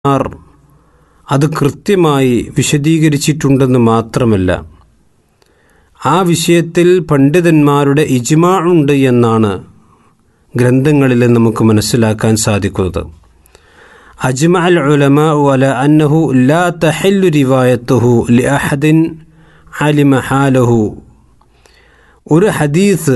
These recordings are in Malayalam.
ആർ അത് കൃത്യമായി വിശദീകരിച്ചിട്ടുണ്ടെന്ന് മാത്രമല്ല ആ വിഷയത്തിൽ പണ്ഡിതന്മാരുടെ ഇജ്മാ ഉണ്ട് എന്നാണ് ഗ്രന്ഥങ്ങളിൽ നമുക്ക് മനസ്സിലാക്കാൻ സാധിക്കുന്നത് അജ്മ അൽ ഉലമ വല അന്നഹു ലാ തഹല്ലു റിവായത്തുഹു ലി അഹദിൻ അലിമ ഹാലഹു ഒരു ഹദീസ്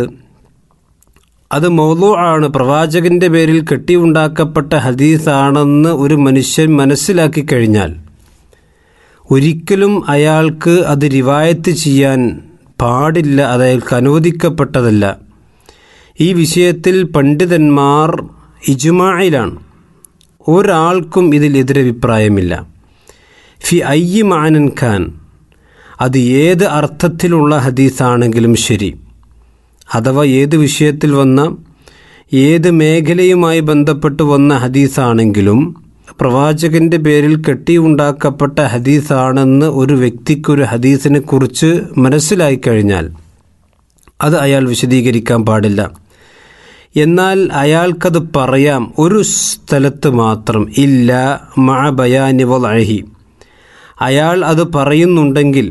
അത് മൗലു ആണ് പ്രവാചകന്റെ പേരിൽ കെട്ടിയുണ്ടാക്കപ്പെട്ട ഹദീസാണെന്ന് ഒരു മനുഷ്യൻ മനസ്സിലാക്കി കഴിഞ്ഞാൽ ഒരിക്കലും അയാൾക്ക് അത് റിവായത്ത് ചെയ്യാൻ പാടില്ല അത് അയാൾക്ക് അനുവദിക്കപ്പെട്ടതല്ല ഈ വിഷയത്തിൽ പണ്ഡിതന്മാർ ഇജുമായിലാണ് ഒരാൾക്കും ഇതിൽ എതിരഭിപ്രായമില്ല ഫി അയ്യി മാനൻ ഖാൻ അത് ഏത് അർത്ഥത്തിലുള്ള ഹദീസാണെങ്കിലും ശരി അഥവാ ഏത് വിഷയത്തിൽ വന്ന ഏത് മേഖലയുമായി ബന്ധപ്പെട്ട് വന്ന ഹദീസാണെങ്കിലും പ്രവാചകന്റെ പേരിൽ കെട്ടിയുണ്ടാക്കപ്പെട്ട ഹദീസാണെന്ന് ഒരു വ്യക്തിക്കൊരു ഹദീസിനെ കുറിച്ച് മനസ്സിലായി കഴിഞ്ഞാൽ അത് അയാൾ വിശദീകരിക്കാൻ പാടില്ല എന്നാൽ അയാൾക്കത് പറയാം ഒരു സ്ഥലത്ത് മാത്രം ഇല്ല മഴ ബയാനിവൽ അഴഹി അയാൾ അത് പറയുന്നുണ്ടെങ്കിൽ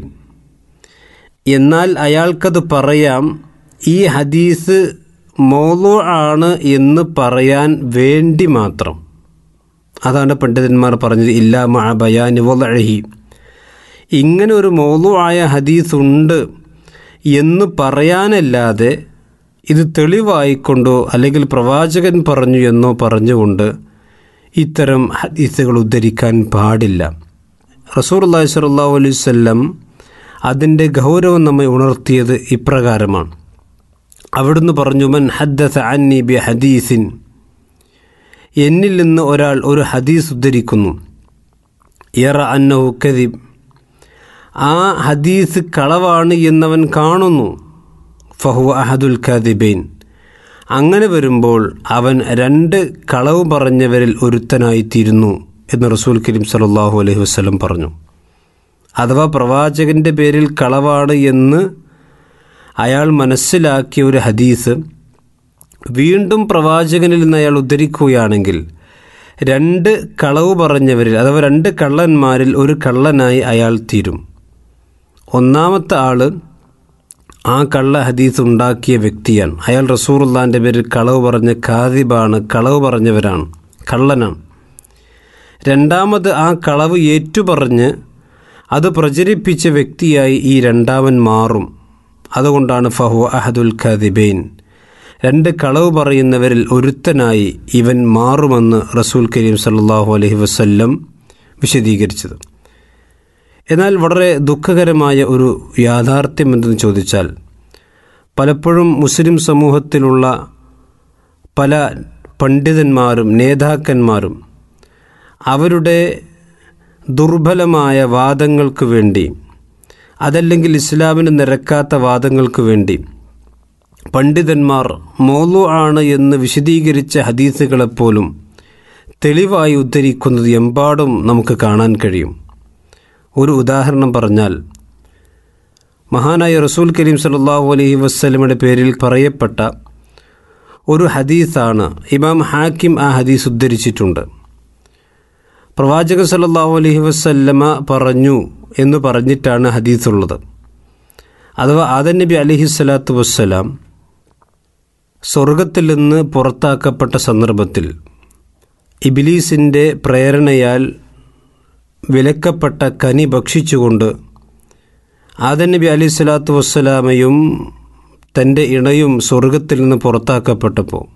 എന്നാൽ അയാൾക്കത് പറയാം ഈ ഹദീസ് മോലോ ആണ് എന്ന് പറയാൻ വേണ്ടി മാത്രം അതാണ് പണ്ഡിതന്മാർ പറഞ്ഞത് ഇല്ല മഴ ബയാനിവൽ അഴഹി ഇങ്ങനെ ഒരു മോലു ആയ ഹദീസ് ഉണ്ട് എന്ന് പറയാനല്ലാതെ ഇത് തെളിവായിക്കൊണ്ടോ അല്ലെങ്കിൽ പ്രവാചകൻ പറഞ്ഞു എന്നോ പറഞ്ഞുകൊണ്ട് ഇത്തരം ഹദീസുകൾ ഉദ്ധരിക്കാൻ പാടില്ല റസൂർ അള്ളാഹി സ്വല്ലാ അലൈവല്ലം അതിൻ്റെ ഗൗരവം നമ്മെ ഉണർത്തിയത് ഇപ്രകാരമാണ് അവിടുന്ന് പറഞ്ഞു മൻ ഹദ്ദസ അന്നി ബി ഹദീസിൻ എന്നിൽ നിന്ന് ഒരാൾ ഒരു ഹദീസ് ഉദ്ധരിക്കുന്നു യറ അന്നഹു കദീബ് ആ ഹദീസ് കളവാണ് എന്നവൻ കാണുന്നു ഫഹു അഹദുൽ ഖാദിബൈൻ അങ്ങനെ വരുമ്പോൾ അവൻ രണ്ട് കളവ് പറഞ്ഞവരിൽ ഒരുത്തനായിത്തീരുന്നു എന്ന് റസൂൽ കരീം സലാഹു അലൈഹി വസ്ലം പറഞ്ഞു അഥവാ പ്രവാചകന്റെ പേരിൽ കളവാണ് എന്ന് അയാൾ മനസ്സിലാക്കിയ ഒരു ഹദീസ് വീണ്ടും പ്രവാചകനിൽ നിന്ന് അയാൾ ഉദ്ധരിക്കുകയാണെങ്കിൽ രണ്ട് കളവ് പറഞ്ഞവരിൽ അഥവാ രണ്ട് കള്ളന്മാരിൽ ഒരു കള്ളനായി അയാൾ തീരും ഒന്നാമത്തെ ആള് ആ കള്ള ഹദീസ് ഉണ്ടാക്കിയ വ്യക്തിയാണ് അയാൾ റസൂറുല്ലാൻ്റെ പേരിൽ കളവ് പറഞ്ഞ ഖാദിബാണ് കളവ് പറഞ്ഞവരാണ് കള്ളനാണ് രണ്ടാമത് ആ കളവ് ഏറ്റുപറഞ്ഞ് അത് പ്രചരിപ്പിച്ച വ്യക്തിയായി ഈ രണ്ടാമൻ മാറും അതുകൊണ്ടാണ് ഫഹു അഹദുൽ ഖാദിബൈൻ രണ്ട് കളവ് പറയുന്നവരിൽ ഒരുത്തനായി ഇവൻ മാറുമെന്ന് റസൂൽ കരീം സല്ലാഹു അലഹി വസ്ല്ലം വിശദീകരിച്ചത് എന്നാൽ വളരെ ദുഃഖകരമായ ഒരു യാഥാർത്ഥ്യം എന്തെന്ന് ചോദിച്ചാൽ പലപ്പോഴും മുസ്ലിം സമൂഹത്തിലുള്ള പല പണ്ഡിതന്മാരും നേതാക്കന്മാരും അവരുടെ ദുർബലമായ വാദങ്ങൾക്ക് വേണ്ടി അതല്ലെങ്കിൽ ഇസ്ലാമിന് നിരക്കാത്ത വാദങ്ങൾക്ക് വേണ്ടി പണ്ഡിതന്മാർ മോലു ആണ് എന്ന് വിശദീകരിച്ച ഹദീസുകളെപ്പോലും തെളിവായി ഉദ്ധരിക്കുന്നത് എമ്പാടും നമുക്ക് കാണാൻ കഴിയും ഒരു ഉദാഹരണം പറഞ്ഞാൽ മഹാനായ റസൂൽ കരീം സല്ലാഹു അലൈഹി വസ്ലമയുടെ പേരിൽ പറയപ്പെട്ട ഒരു ഹദീസാണ് ഇമാം ഹാക്കിം ആ ഹദീസ് ഉദ്ധരിച്ചിട്ടുണ്ട് പ്രവാചകൻ സല്ലാഹു അലൈഹി വസ്ല്ലമ പറഞ്ഞു എന്ന് പറഞ്ഞിട്ടാണ് ഹദീസ് ഉള്ളത് അഥവാ ആദൻ നബി അലഹി സ്വലാത്തു വസ്സലാം സ്വർഗത്തിൽ നിന്ന് പുറത്താക്കപ്പെട്ട സന്ദർഭത്തിൽ ഇബിലീസിൻ്റെ പ്രേരണയാൽ വിലക്കപ്പെട്ട കനി ഭക്ഷിച്ചുകൊണ്ട് ആദൻ നബി അലി സ്വലാത്തു വസ്സലാമയും തൻ്റെ ഇണയും സ്വർഗത്തിൽ നിന്ന് പുറത്താക്കപ്പെട്ടപ്പോൾ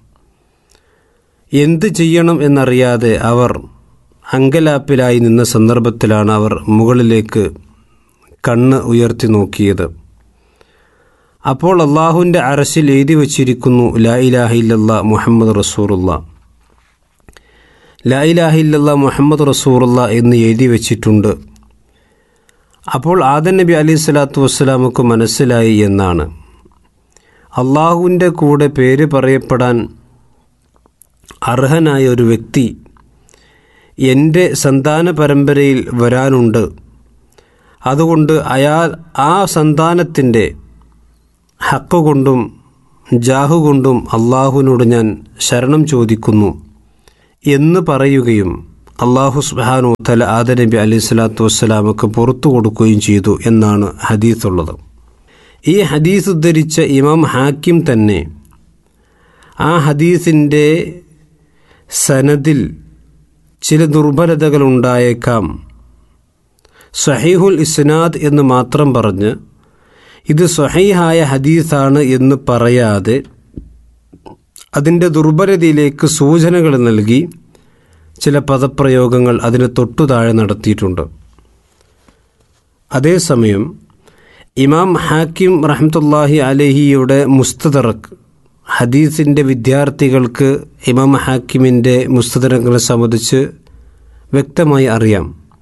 എന്ത് ചെയ്യണം എന്നറിയാതെ അവർ അങ്കലാപ്പിലായി നിന്ന സന്ദർഭത്തിലാണ് അവർ മുകളിലേക്ക് കണ്ണ് ഉയർത്തി നോക്കിയത് അപ്പോൾ അള്ളാഹുവിൻ്റെ അറസിൽ എഴുതി വച്ചിരിക്കുന്നു ലാ ഇലാഹില്ല മുഹമ്മദ് റസൂറുള്ള ലാ ഇലാഹില്ല മുഹമ്മദ് റസൂറുള്ള എന്ന് എഴുതി വച്ചിട്ടുണ്ട് അപ്പോൾ ആദൻ നബി അലൈഹി സ്വലാത്തു വസ്സലാമക്ക് മനസ്സിലായി എന്നാണ് അള്ളാഹുവിൻ്റെ കൂടെ പേര് പറയപ്പെടാൻ അർഹനായ ഒരു വ്യക്തി എൻ്റെ സന്താന പരമ്പരയിൽ വരാനുണ്ട് അതുകൊണ്ട് അയാൾ ആ സന്താനത്തിൻ്റെ ഹക്ക് കൊണ്ടും ജാഹു കൊണ്ടും അള്ളാഹുവിനോട് ഞാൻ ശരണം ചോദിക്കുന്നു എന്ന് പറയുകയും അള്ളാഹു സുബാനു തല ആദ നബി അലൈഹി സ്വലാത്തു വസ്സലാമക്ക് പുറത്തു കൊടുക്കുകയും ചെയ്തു എന്നാണ് ഹദീസുള്ളത് ഈ ഹദീസ് ഉദ്ധരിച്ച ഇമാം ഹാക്കിം തന്നെ ആ ഹദീസിൻ്റെ സനദിൽ ചില ദുർബലതകൾ ഉണ്ടായേക്കാം സഹീഹുൽ ഇസ്നാദ് എന്ന് മാത്രം പറഞ്ഞ് ഇത് സഹീഹായ ഹദീസാണ് എന്ന് പറയാതെ അതിൻ്റെ ദുർബലതയിലേക്ക് സൂചനകൾ നൽകി ചില പദപ്രയോഗങ്ങൾ അതിന് തൊട്ടു താഴെ നടത്തിയിട്ടുണ്ട് അതേസമയം ഇമാം ഹാക്കിം റഹ്മത്തുല്ലാഹി അലഹിയുടെ മുസ്തദറക്ക് ഹദീസിൻ്റെ വിദ്യാർത്ഥികൾക്ക് ഇമാം ഹാക്കിമിൻ്റെ മുസ്തദറങ്ങളെ സംബന്ധിച്ച് വ്യക്തമായി അറിയാം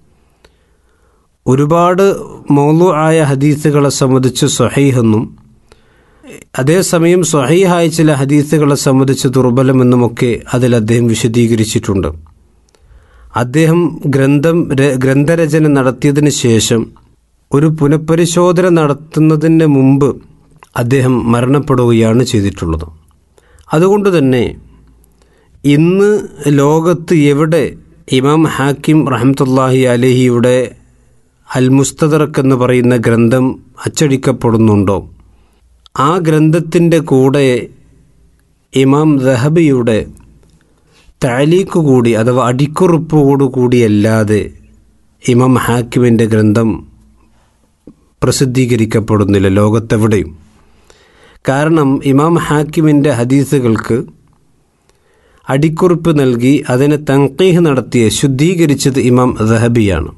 ഒരുപാട് മൗലു ആയ ഹദീസുകളെ സംബന്ധിച്ച് സ്വഹീഹെന്നും അതേസമയം സ്വഹീഹായ ചില ഹദീസുകളെ സംബന്ധിച്ച് ദുർബലമെന്നുമൊക്കെ അതിൽ അദ്ദേഹം വിശദീകരിച്ചിട്ടുണ്ട് അദ്ദേഹം ഗ്രന്ഥം ഗ്രന്ഥരചന നടത്തിയതിന് ശേഷം ഒരു പുനഃപരിശോധന നടത്തുന്നതിന് മുമ്പ് അദ്ദേഹം മരണപ്പെടുകയാണ് ചെയ്തിട്ടുള്ളത് അതുകൊണ്ട് തന്നെ ഇന്ന് ലോകത്ത് എവിടെ ഇമാം ഹാക്കിം റഹമത്തുല്ലാഹി അലഹിയുടെ അൽ മുസ്തദറക്ക് എന്ന് പറയുന്ന ഗ്രന്ഥം അച്ചടിക്കപ്പെടുന്നുണ്ടോ ആ ഗ്രന്ഥത്തിൻ്റെ കൂടെ ഇമാം ദഹബിയുടെ താലീക്ക് കൂടി അഥവാ അടിക്കുറിപ്പോടുകൂടിയല്ലാതെ ഇമാം ഹാക്കിമിൻ്റെ ഗ്രന്ഥം പ്രസിദ്ധീകരിക്കപ്പെടുന്നില്ല ലോകത്തെവിടെയും കാരണം ഇമാം ഹാക്കിമിൻ്റെ ഹദീസുകൾക്ക് അടിക്കുറിപ്പ് നൽകി അതിനെ തങ്കീഹ് നടത്തിയ ശുദ്ധീകരിച്ചത് ഇമാം ദഹബിയാണ്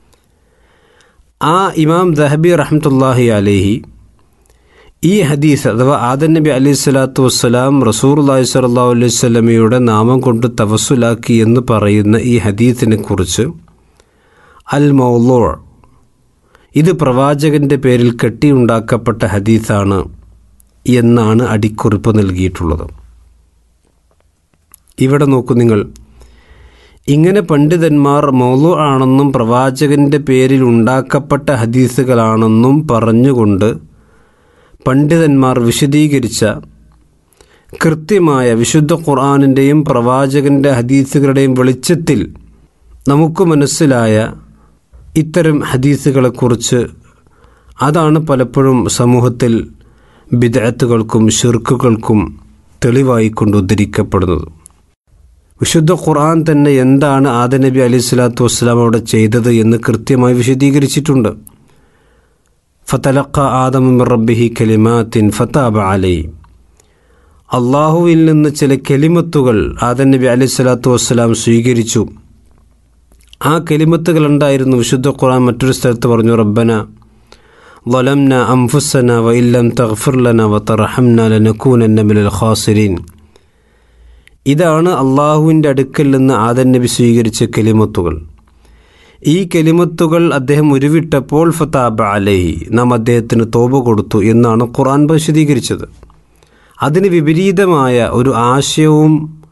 ആ ഇമാം ദഹബി റഹ്മത്തുല്ലാഹി അലേഹി ഈ ഹദീസ് അഥവാ ആദൻ നബി അലൈഹി സ്വലാത്തു വസ്സലാം റസൂർ അള്ളാഹി സ്വല്ലാ അലൈഹി സ്വലമയുടെ നാമം കൊണ്ട് തവസുലാക്കി എന്ന് പറയുന്ന ഈ ഹദീസിനെ കുറിച്ച് അൽ മൗലോ ഇത് പ്രവാചകന്റെ പേരിൽ കെട്ടിയുണ്ടാക്കപ്പെട്ട ഹദീസാണ് എന്നാണ് അടിക്കുറിപ്പ് നൽകിയിട്ടുള്ളത് ഇവിടെ നോക്കൂ നിങ്ങൾ ഇങ്ങനെ പണ്ഡിതന്മാർ മൗലു ആണെന്നും പ്രവാചകന്റെ പേരിൽ ഉണ്ടാക്കപ്പെട്ട ഹദീസുകളാണെന്നും പറഞ്ഞുകൊണ്ട് പണ്ഡിതന്മാർ വിശദീകരിച്ച കൃത്യമായ വിശുദ്ധ ഖുർആാനിൻ്റെയും പ്രവാചകന്റെ ഹദീസുകളുടെയും വെളിച്ചത്തിൽ നമുക്ക് മനസ്സിലായ ഇത്തരം ഹദീസുകളെക്കുറിച്ച് അതാണ് പലപ്പോഴും സമൂഹത്തിൽ ബിദഅത്തുകൾക്കും ഷിർക്കുകൾക്കും തെളിവായിക്കൊണ്ട് ഉദ്ധരിക്കപ്പെടുന്നത് വിശുദ്ധ ഖുർആൻ തന്നെ എന്താണ് ആദനബി അലി സ്വലാത്തു വസ്സലാം അവിടെ ചെയ്തത് എന്ന് കൃത്യമായി വിശദീകരിച്ചിട്ടുണ്ട് ഫതലക്ക ആദമു റബ്ബിഹി കലിമാത്തിൻ ഫതാബ അലൈ അള്ളാഹുവിൽ നിന്ന് ചില കെലിമത്തുകൾ ആദൻ നബി അലി സ്വലാത്തു വസ്സലാം സ്വീകരിച്ചു ആ കെലിമത്തുകൾ ഉണ്ടായിരുന്നു വിശുദ്ധ ഖുർആൻ മറ്റൊരു സ്ഥലത്ത് പറഞ്ഞു റബ്ബന ظلمنا أنفسنا وإن لم تغفر لنا وترحمنا لنكونن من الخاسرين ഇതാണ് അള്ളാഹുവിൻ്റെ അടുക്കൽ നിന്ന് ആദൻ നബി സ്വീകരിച്ച കെലിമത്തുകൾ ഈ കെലിമത്തുകൾ അദ്ദേഹം ഉരുവിട്ടപ്പോൾ ഫതാബ അലഹി നാം അദ്ദേഹത്തിന് തോപ കൊടുത്തു എന്നാണ് ഖുറാൻ വിശദീകരിച്ചത് അതിന് വിപരീതമായ ഒരു ആശയവും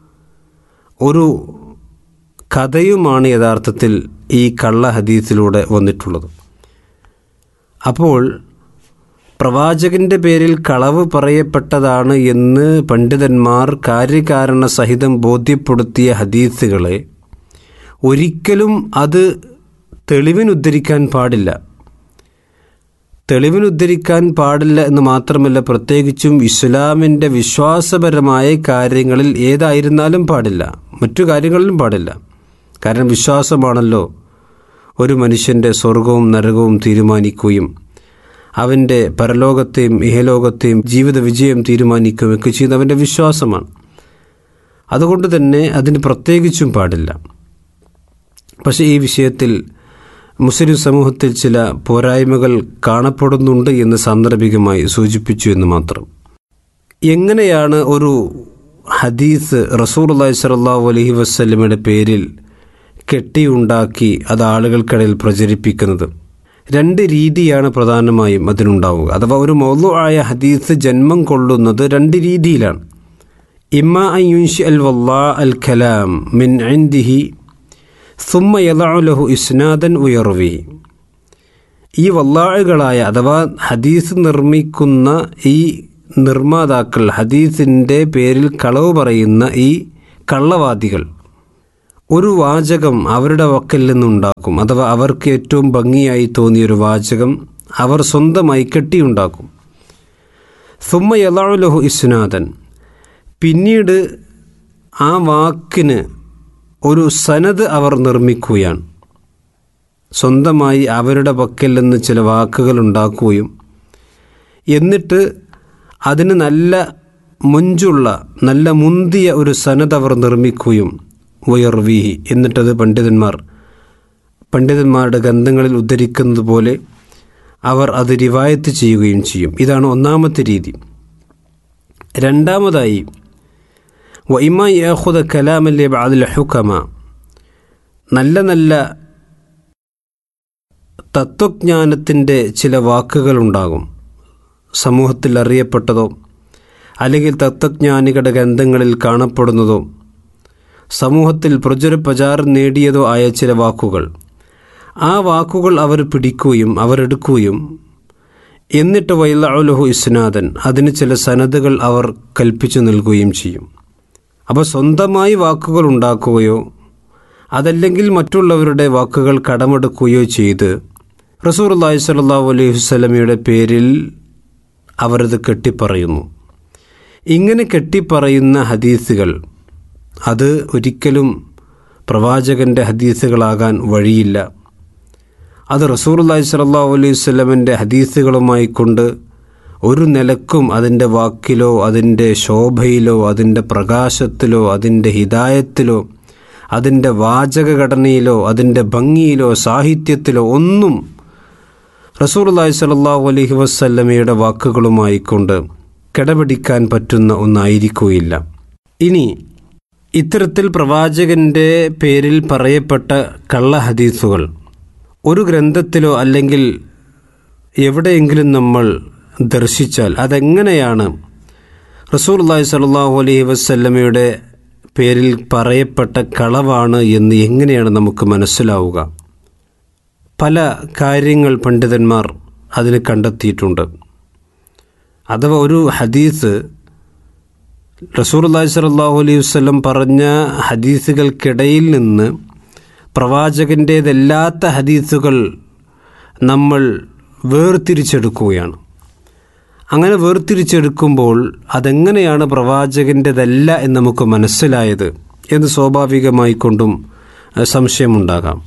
ഒരു കഥയുമാണ് യഥാർത്ഥത്തിൽ ഈ കള്ള ഹദീസിലൂടെ വന്നിട്ടുള്ളത് അപ്പോൾ പ്രവാചകന്റെ പേരിൽ കളവ് പറയപ്പെട്ടതാണ് എന്ന് പണ്ഡിതന്മാർ കാര്യകാരണ സഹിതം ബോധ്യപ്പെടുത്തിയ ഹദീസുകളെ ഒരിക്കലും അത് തെളിവിനുദ്ധരിക്കാൻ പാടില്ല തെളിവിനുദ്ധരിക്കാൻ പാടില്ല എന്ന് മാത്രമല്ല പ്രത്യേകിച്ചും ഇസ്ലാമിൻ്റെ വിശ്വാസപരമായ കാര്യങ്ങളിൽ ഏതായിരുന്നാലും പാടില്ല മറ്റു കാര്യങ്ങളിലും പാടില്ല കാരണം വിശ്വാസമാണല്ലോ ഒരു മനുഷ്യൻ്റെ സ്വർഗവും നരകവും തീരുമാനിക്കുകയും അവൻ്റെ പരലോകത്തെയും ഇഹലോകത്തെയും ജീവിത വിജയം തീരുമാനിക്കുകയൊക്കെ ചെയ്യുന്ന അവൻ്റെ വിശ്വാസമാണ് അതുകൊണ്ട് തന്നെ അതിന് പ്രത്യേകിച്ചും പാടില്ല പക്ഷേ ഈ വിഷയത്തിൽ മുസ്ലിം സമൂഹത്തിൽ ചില പോരായ്മകൾ കാണപ്പെടുന്നുണ്ട് എന്ന് സാന്ദർഭികമായി സൂചിപ്പിച്ചു എന്ന് മാത്രം എങ്ങനെയാണ് ഒരു ഹദീസ് റസൂർ അള്ളഹി സ്വല്ലാഹു അലഹി വസ്ലമയുടെ പേരിൽ കെട്ടിയുണ്ടാക്കി അത് ആളുകൾക്കിടയിൽ പ്രചരിപ്പിക്കുന്നത് രണ്ട് രീതിയാണ് പ്രധാനമായും അതിനുണ്ടാവുക അഥവാ ഒരു മൗലു ആയ ഹദീസ് ജന്മം കൊള്ളുന്നത് രണ്ട് രീതിയിലാണ് ഇമ്മ അയുൻഷി അൽ വല്ലാ അൽ കലാം മിൻ ഐന്ദിഹി സുമ്മ യദാലഹു ഇസ്നാദൻ ഉയർവി ഈ വല്ലാഴുകളായ അഥവാ ഹദീസ് നിർമ്മിക്കുന്ന ഈ നിർമ്മാതാക്കൾ ഹദീസിൻ്റെ പേരിൽ കളവ് പറയുന്ന ഈ കള്ളവാദികൾ ഒരു വാചകം അവരുടെ വക്കൽ നിന്നുണ്ടാക്കും അഥവാ അവർക്ക് ഏറ്റവും ഭംഗിയായി തോന്നിയൊരു വാചകം അവർ സ്വന്തമായി കെട്ടിയുണ്ടാക്കും സുമ്മ യലാളുലഹു ഇസ്നാഥൻ പിന്നീട് ആ വാക്കിന് ഒരു സനത് അവർ നിർമ്മിക്കുകയാണ് സ്വന്തമായി അവരുടെ പക്കൽ നിന്ന് ചില വാക്കുകൾ ഉണ്ടാക്കുകയും എന്നിട്ട് അതിന് നല്ല മുഞ്ചുള്ള നല്ല മുന്തിയ ഒരു സനത് അവർ നിർമ്മിക്കുകയും വയർവീഹി എന്നിട്ടത് പണ്ഡിതന്മാർ പണ്ഡിതന്മാരുടെ ഗ്രന്ഥങ്ങളിൽ ഉദ്ധരിക്കുന്നത് പോലെ അവർ അത് റിവായത്ത് ചെയ്യുകയും ചെയ്യും ഇതാണ് ഒന്നാമത്തെ രീതി രണ്ടാമതായി വൈമ യാഹുദ കലാമല്ലേ ബാദിൽ ഹുക്കമ നല്ല നല്ല തത്വജ്ഞാനത്തിൻ്റെ ചില വാക്കുകളുണ്ടാകും സമൂഹത്തിൽ അറിയപ്പെട്ടതോ അല്ലെങ്കിൽ തത്വജ്ഞാനികളുടെ ഗ്രന്ഥങ്ങളിൽ കാണപ്പെടുന്നതോ സമൂഹത്തിൽ പ്രചുര പ്രചാരം നേടിയതോ ആയ ചില വാക്കുകൾ ആ വാക്കുകൾ അവർ പിടിക്കുകയും അവരെടുക്കുകയും എന്നിട്ട് വൈലഹു ഇസ്നാഥൻ അതിന് ചില സനതുകൾ അവർ കൽപ്പിച്ചു നൽകുകയും ചെയ്യും അപ്പോൾ സ്വന്തമായി വാക്കുകൾ ഉണ്ടാക്കുകയോ അതല്ലെങ്കിൽ മറ്റുള്ളവരുടെ വാക്കുകൾ കടമെടുക്കുകയോ ചെയ്ത് റസൂർ അള്ളാഹി സ്വല്ലാ അലൈഹി വസ്ലമയുടെ പേരിൽ അവരത് കെട്ടിപ്പറയുന്നു ഇങ്ങനെ കെട്ടിപ്പറയുന്ന ഹദീസുകൾ അത് ഒരിക്കലും പ്രവാചകൻ്റെ ഹദീസുകളാകാൻ വഴിയില്ല അത് റസൂർ അള്ളാഹി സ്വല്ലാ അലൈഹി വസ്ലമിൻ്റെ ഹദീസുകളുമായി കൊണ്ട് ഒരു നിലക്കും അതിൻ്റെ വാക്കിലോ അതിൻ്റെ ശോഭയിലോ അതിൻ്റെ പ്രകാശത്തിലോ അതിൻ്റെ ഹിതായത്തിലോ അതിൻ്റെ വാചകഘടനയിലോ അതിൻ്റെ ഭംഗിയിലോ സാഹിത്യത്തിലോ ഒന്നും റസൂർ അള്ളാഹി സ്വല്ലാഹു അലൈഹി വസ്ല്ലമയുടെ വാക്കുകളുമായി കൊണ്ട് കിടപിടിക്കാൻ പറ്റുന്ന ഒന്നായിരിക്കുകയില്ല ഇനി ഇത്തരത്തിൽ പ്രവാചകൻ്റെ പേരിൽ പറയപ്പെട്ട കള്ള ഹദീസുകൾ ഒരു ഗ്രന്ഥത്തിലോ അല്ലെങ്കിൽ എവിടെയെങ്കിലും നമ്മൾ ദർശിച്ചാൽ അതെങ്ങനെയാണ് റസൂൽ അള്ളാഹി സ്വല്ലല്ലാഹു അലൈഹി വസല്ലമയുടെ പേരിൽ പറയപ്പെട്ട കളവാണ് എന്ന് എങ്ങനെയാണ് നമുക്ക് മനസ്സിലാവുക പല കാര്യങ്ങൾ പണ്ഡിതന്മാർ അതിന് കണ്ടെത്തിയിട്ടുണ്ട് അഥവാ ഒരു ഹദീസ് റസൂർ അള്ളാഹി സ്വല്ലല്ലാഹു അലൈഹി വസല്ലം പറഞ്ഞ ഹദീസുകൾക്കിടയിൽ നിന്ന് പ്രവാചകൻ്റേതല്ലാത്ത ഹദീസുകൾ നമ്മൾ വേർതിരിച്ചെടുക്കുകയാണ് അങ്ങനെ വേർതിരിച്ചെടുക്കുമ്പോൾ അതെങ്ങനെയാണ് പ്രവാചകൻ്റെതല്ല എന്ന് നമുക്ക് മനസ്സിലായത് എന്ന് സ്വാഭാവികമായി കൊണ്ടും സംശയമുണ്ടാകാം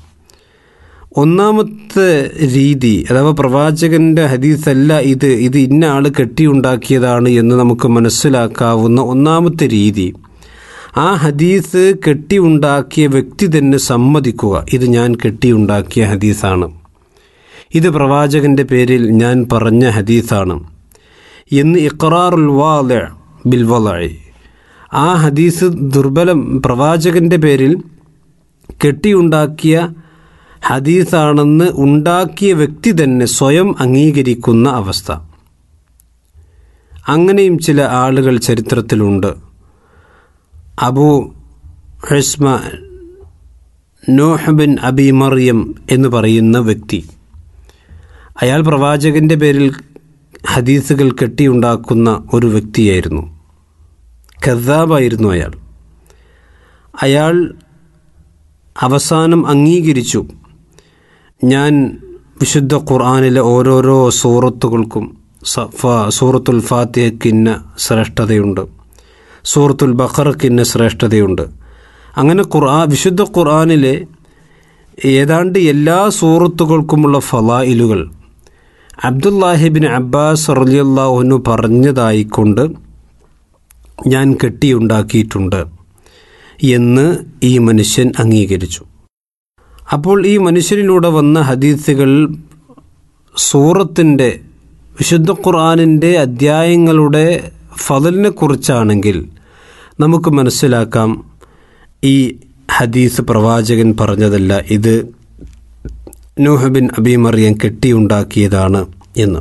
ഒന്നാമത്തെ രീതി അഥവാ പ്രവാചകൻ്റെ ഹദീസല്ല ഇത് ഇത് ഇന്ന ആൾ കെട്ടിയുണ്ടാക്കിയതാണ് എന്ന് നമുക്ക് മനസ്സിലാക്കാവുന്ന ഒന്നാമത്തെ രീതി ആ ഹദീസ് കെട്ടിയുണ്ടാക്കിയ വ്യക്തി തന്നെ സമ്മതിക്കുക ഇത് ഞാൻ കെട്ടിയുണ്ടാക്കിയ ഹദീസാണ് ഇത് പ്രവാചകൻ്റെ പേരിൽ ഞാൻ പറഞ്ഞ ഹദീസാണ് എന്ന് ഇഖറാറുൽ വാദ ബിൽ വലായി ആ ഹദീസ് ദുർബലം പ്രവാചകൻ്റെ പേരിൽ കെട്ടിയുണ്ടാക്കിയ ഹദീസാണെന്ന് ഉണ്ടാക്കിയ വ്യക്തി തന്നെ സ്വയം അംഗീകരിക്കുന്ന അവസ്ഥ അങ്ങനെയും ചില ആളുകൾ ചരിത്രത്തിലുണ്ട് Abu Hasma Nuh bin Abi Maryam എന്ന് പറയുന്ന വ്യക്തി അയാൾ പ്രവാചകൻ്റെ പേരിൽ ഹദീസുകൾ കെട്ടിയുണ്ടാക്കുന്ന ഒരു വ്യക്തിയായിരുന്നു ഖദാബായിരുന്നു അയാൾ അയാൾ അവസാനം അംഗീകരിച്ചു ഞാൻ വിശുദ്ധ ഖുർആാനിലെ ഓരോരോ സൂറത്തുകൾക്കും സൂറത്തുൽ ഫാത്തിഹയ്ക്കിന്ന ശ്രേഷ്ഠതയുണ്ട് സൂറത്തുൽ ബഖറക്കിന്ന ശ്രേഷ്ഠതയുണ്ട് അങ്ങനെ ഖുർആ വിശുദ്ധ ഖുർആാനിലെ ഏതാണ്ട് എല്ലാ സൂറത്തുകൾക്കുമുള്ള ഫലായിലുകൾ അബ്ദുല്ലാഹിബിൻ അബ്ബാസ് റലിയല്ലാഹുനു പറഞ്ഞതായിക്കൊണ്ട് ഞാൻ കെട്ടിയുണ്ടാക്കിയിട്ടുണ്ട് എന്ന് ഈ മനുഷ്യൻ അംഗീകരിച്ചു അപ്പോൾ ഈ മനുഷ്യനിലൂടെ വന്ന ഹദീസുകൾ സൂറത്തിൻ്റെ വിശുദ്ധ ഖുർആാനിൻ്റെ അധ്യായങ്ങളുടെ ഫതലിനെ കുറിച്ചാണെങ്കിൽ നമുക്ക് മനസ്സിലാക്കാം ഈ ഹദീസ് പ്രവാചകൻ പറഞ്ഞതല്ല ഇത് നൂഹബിൻ അബിമറിയം കെട്ടിയുണ്ടാക്കിയതാണ് എന്ന്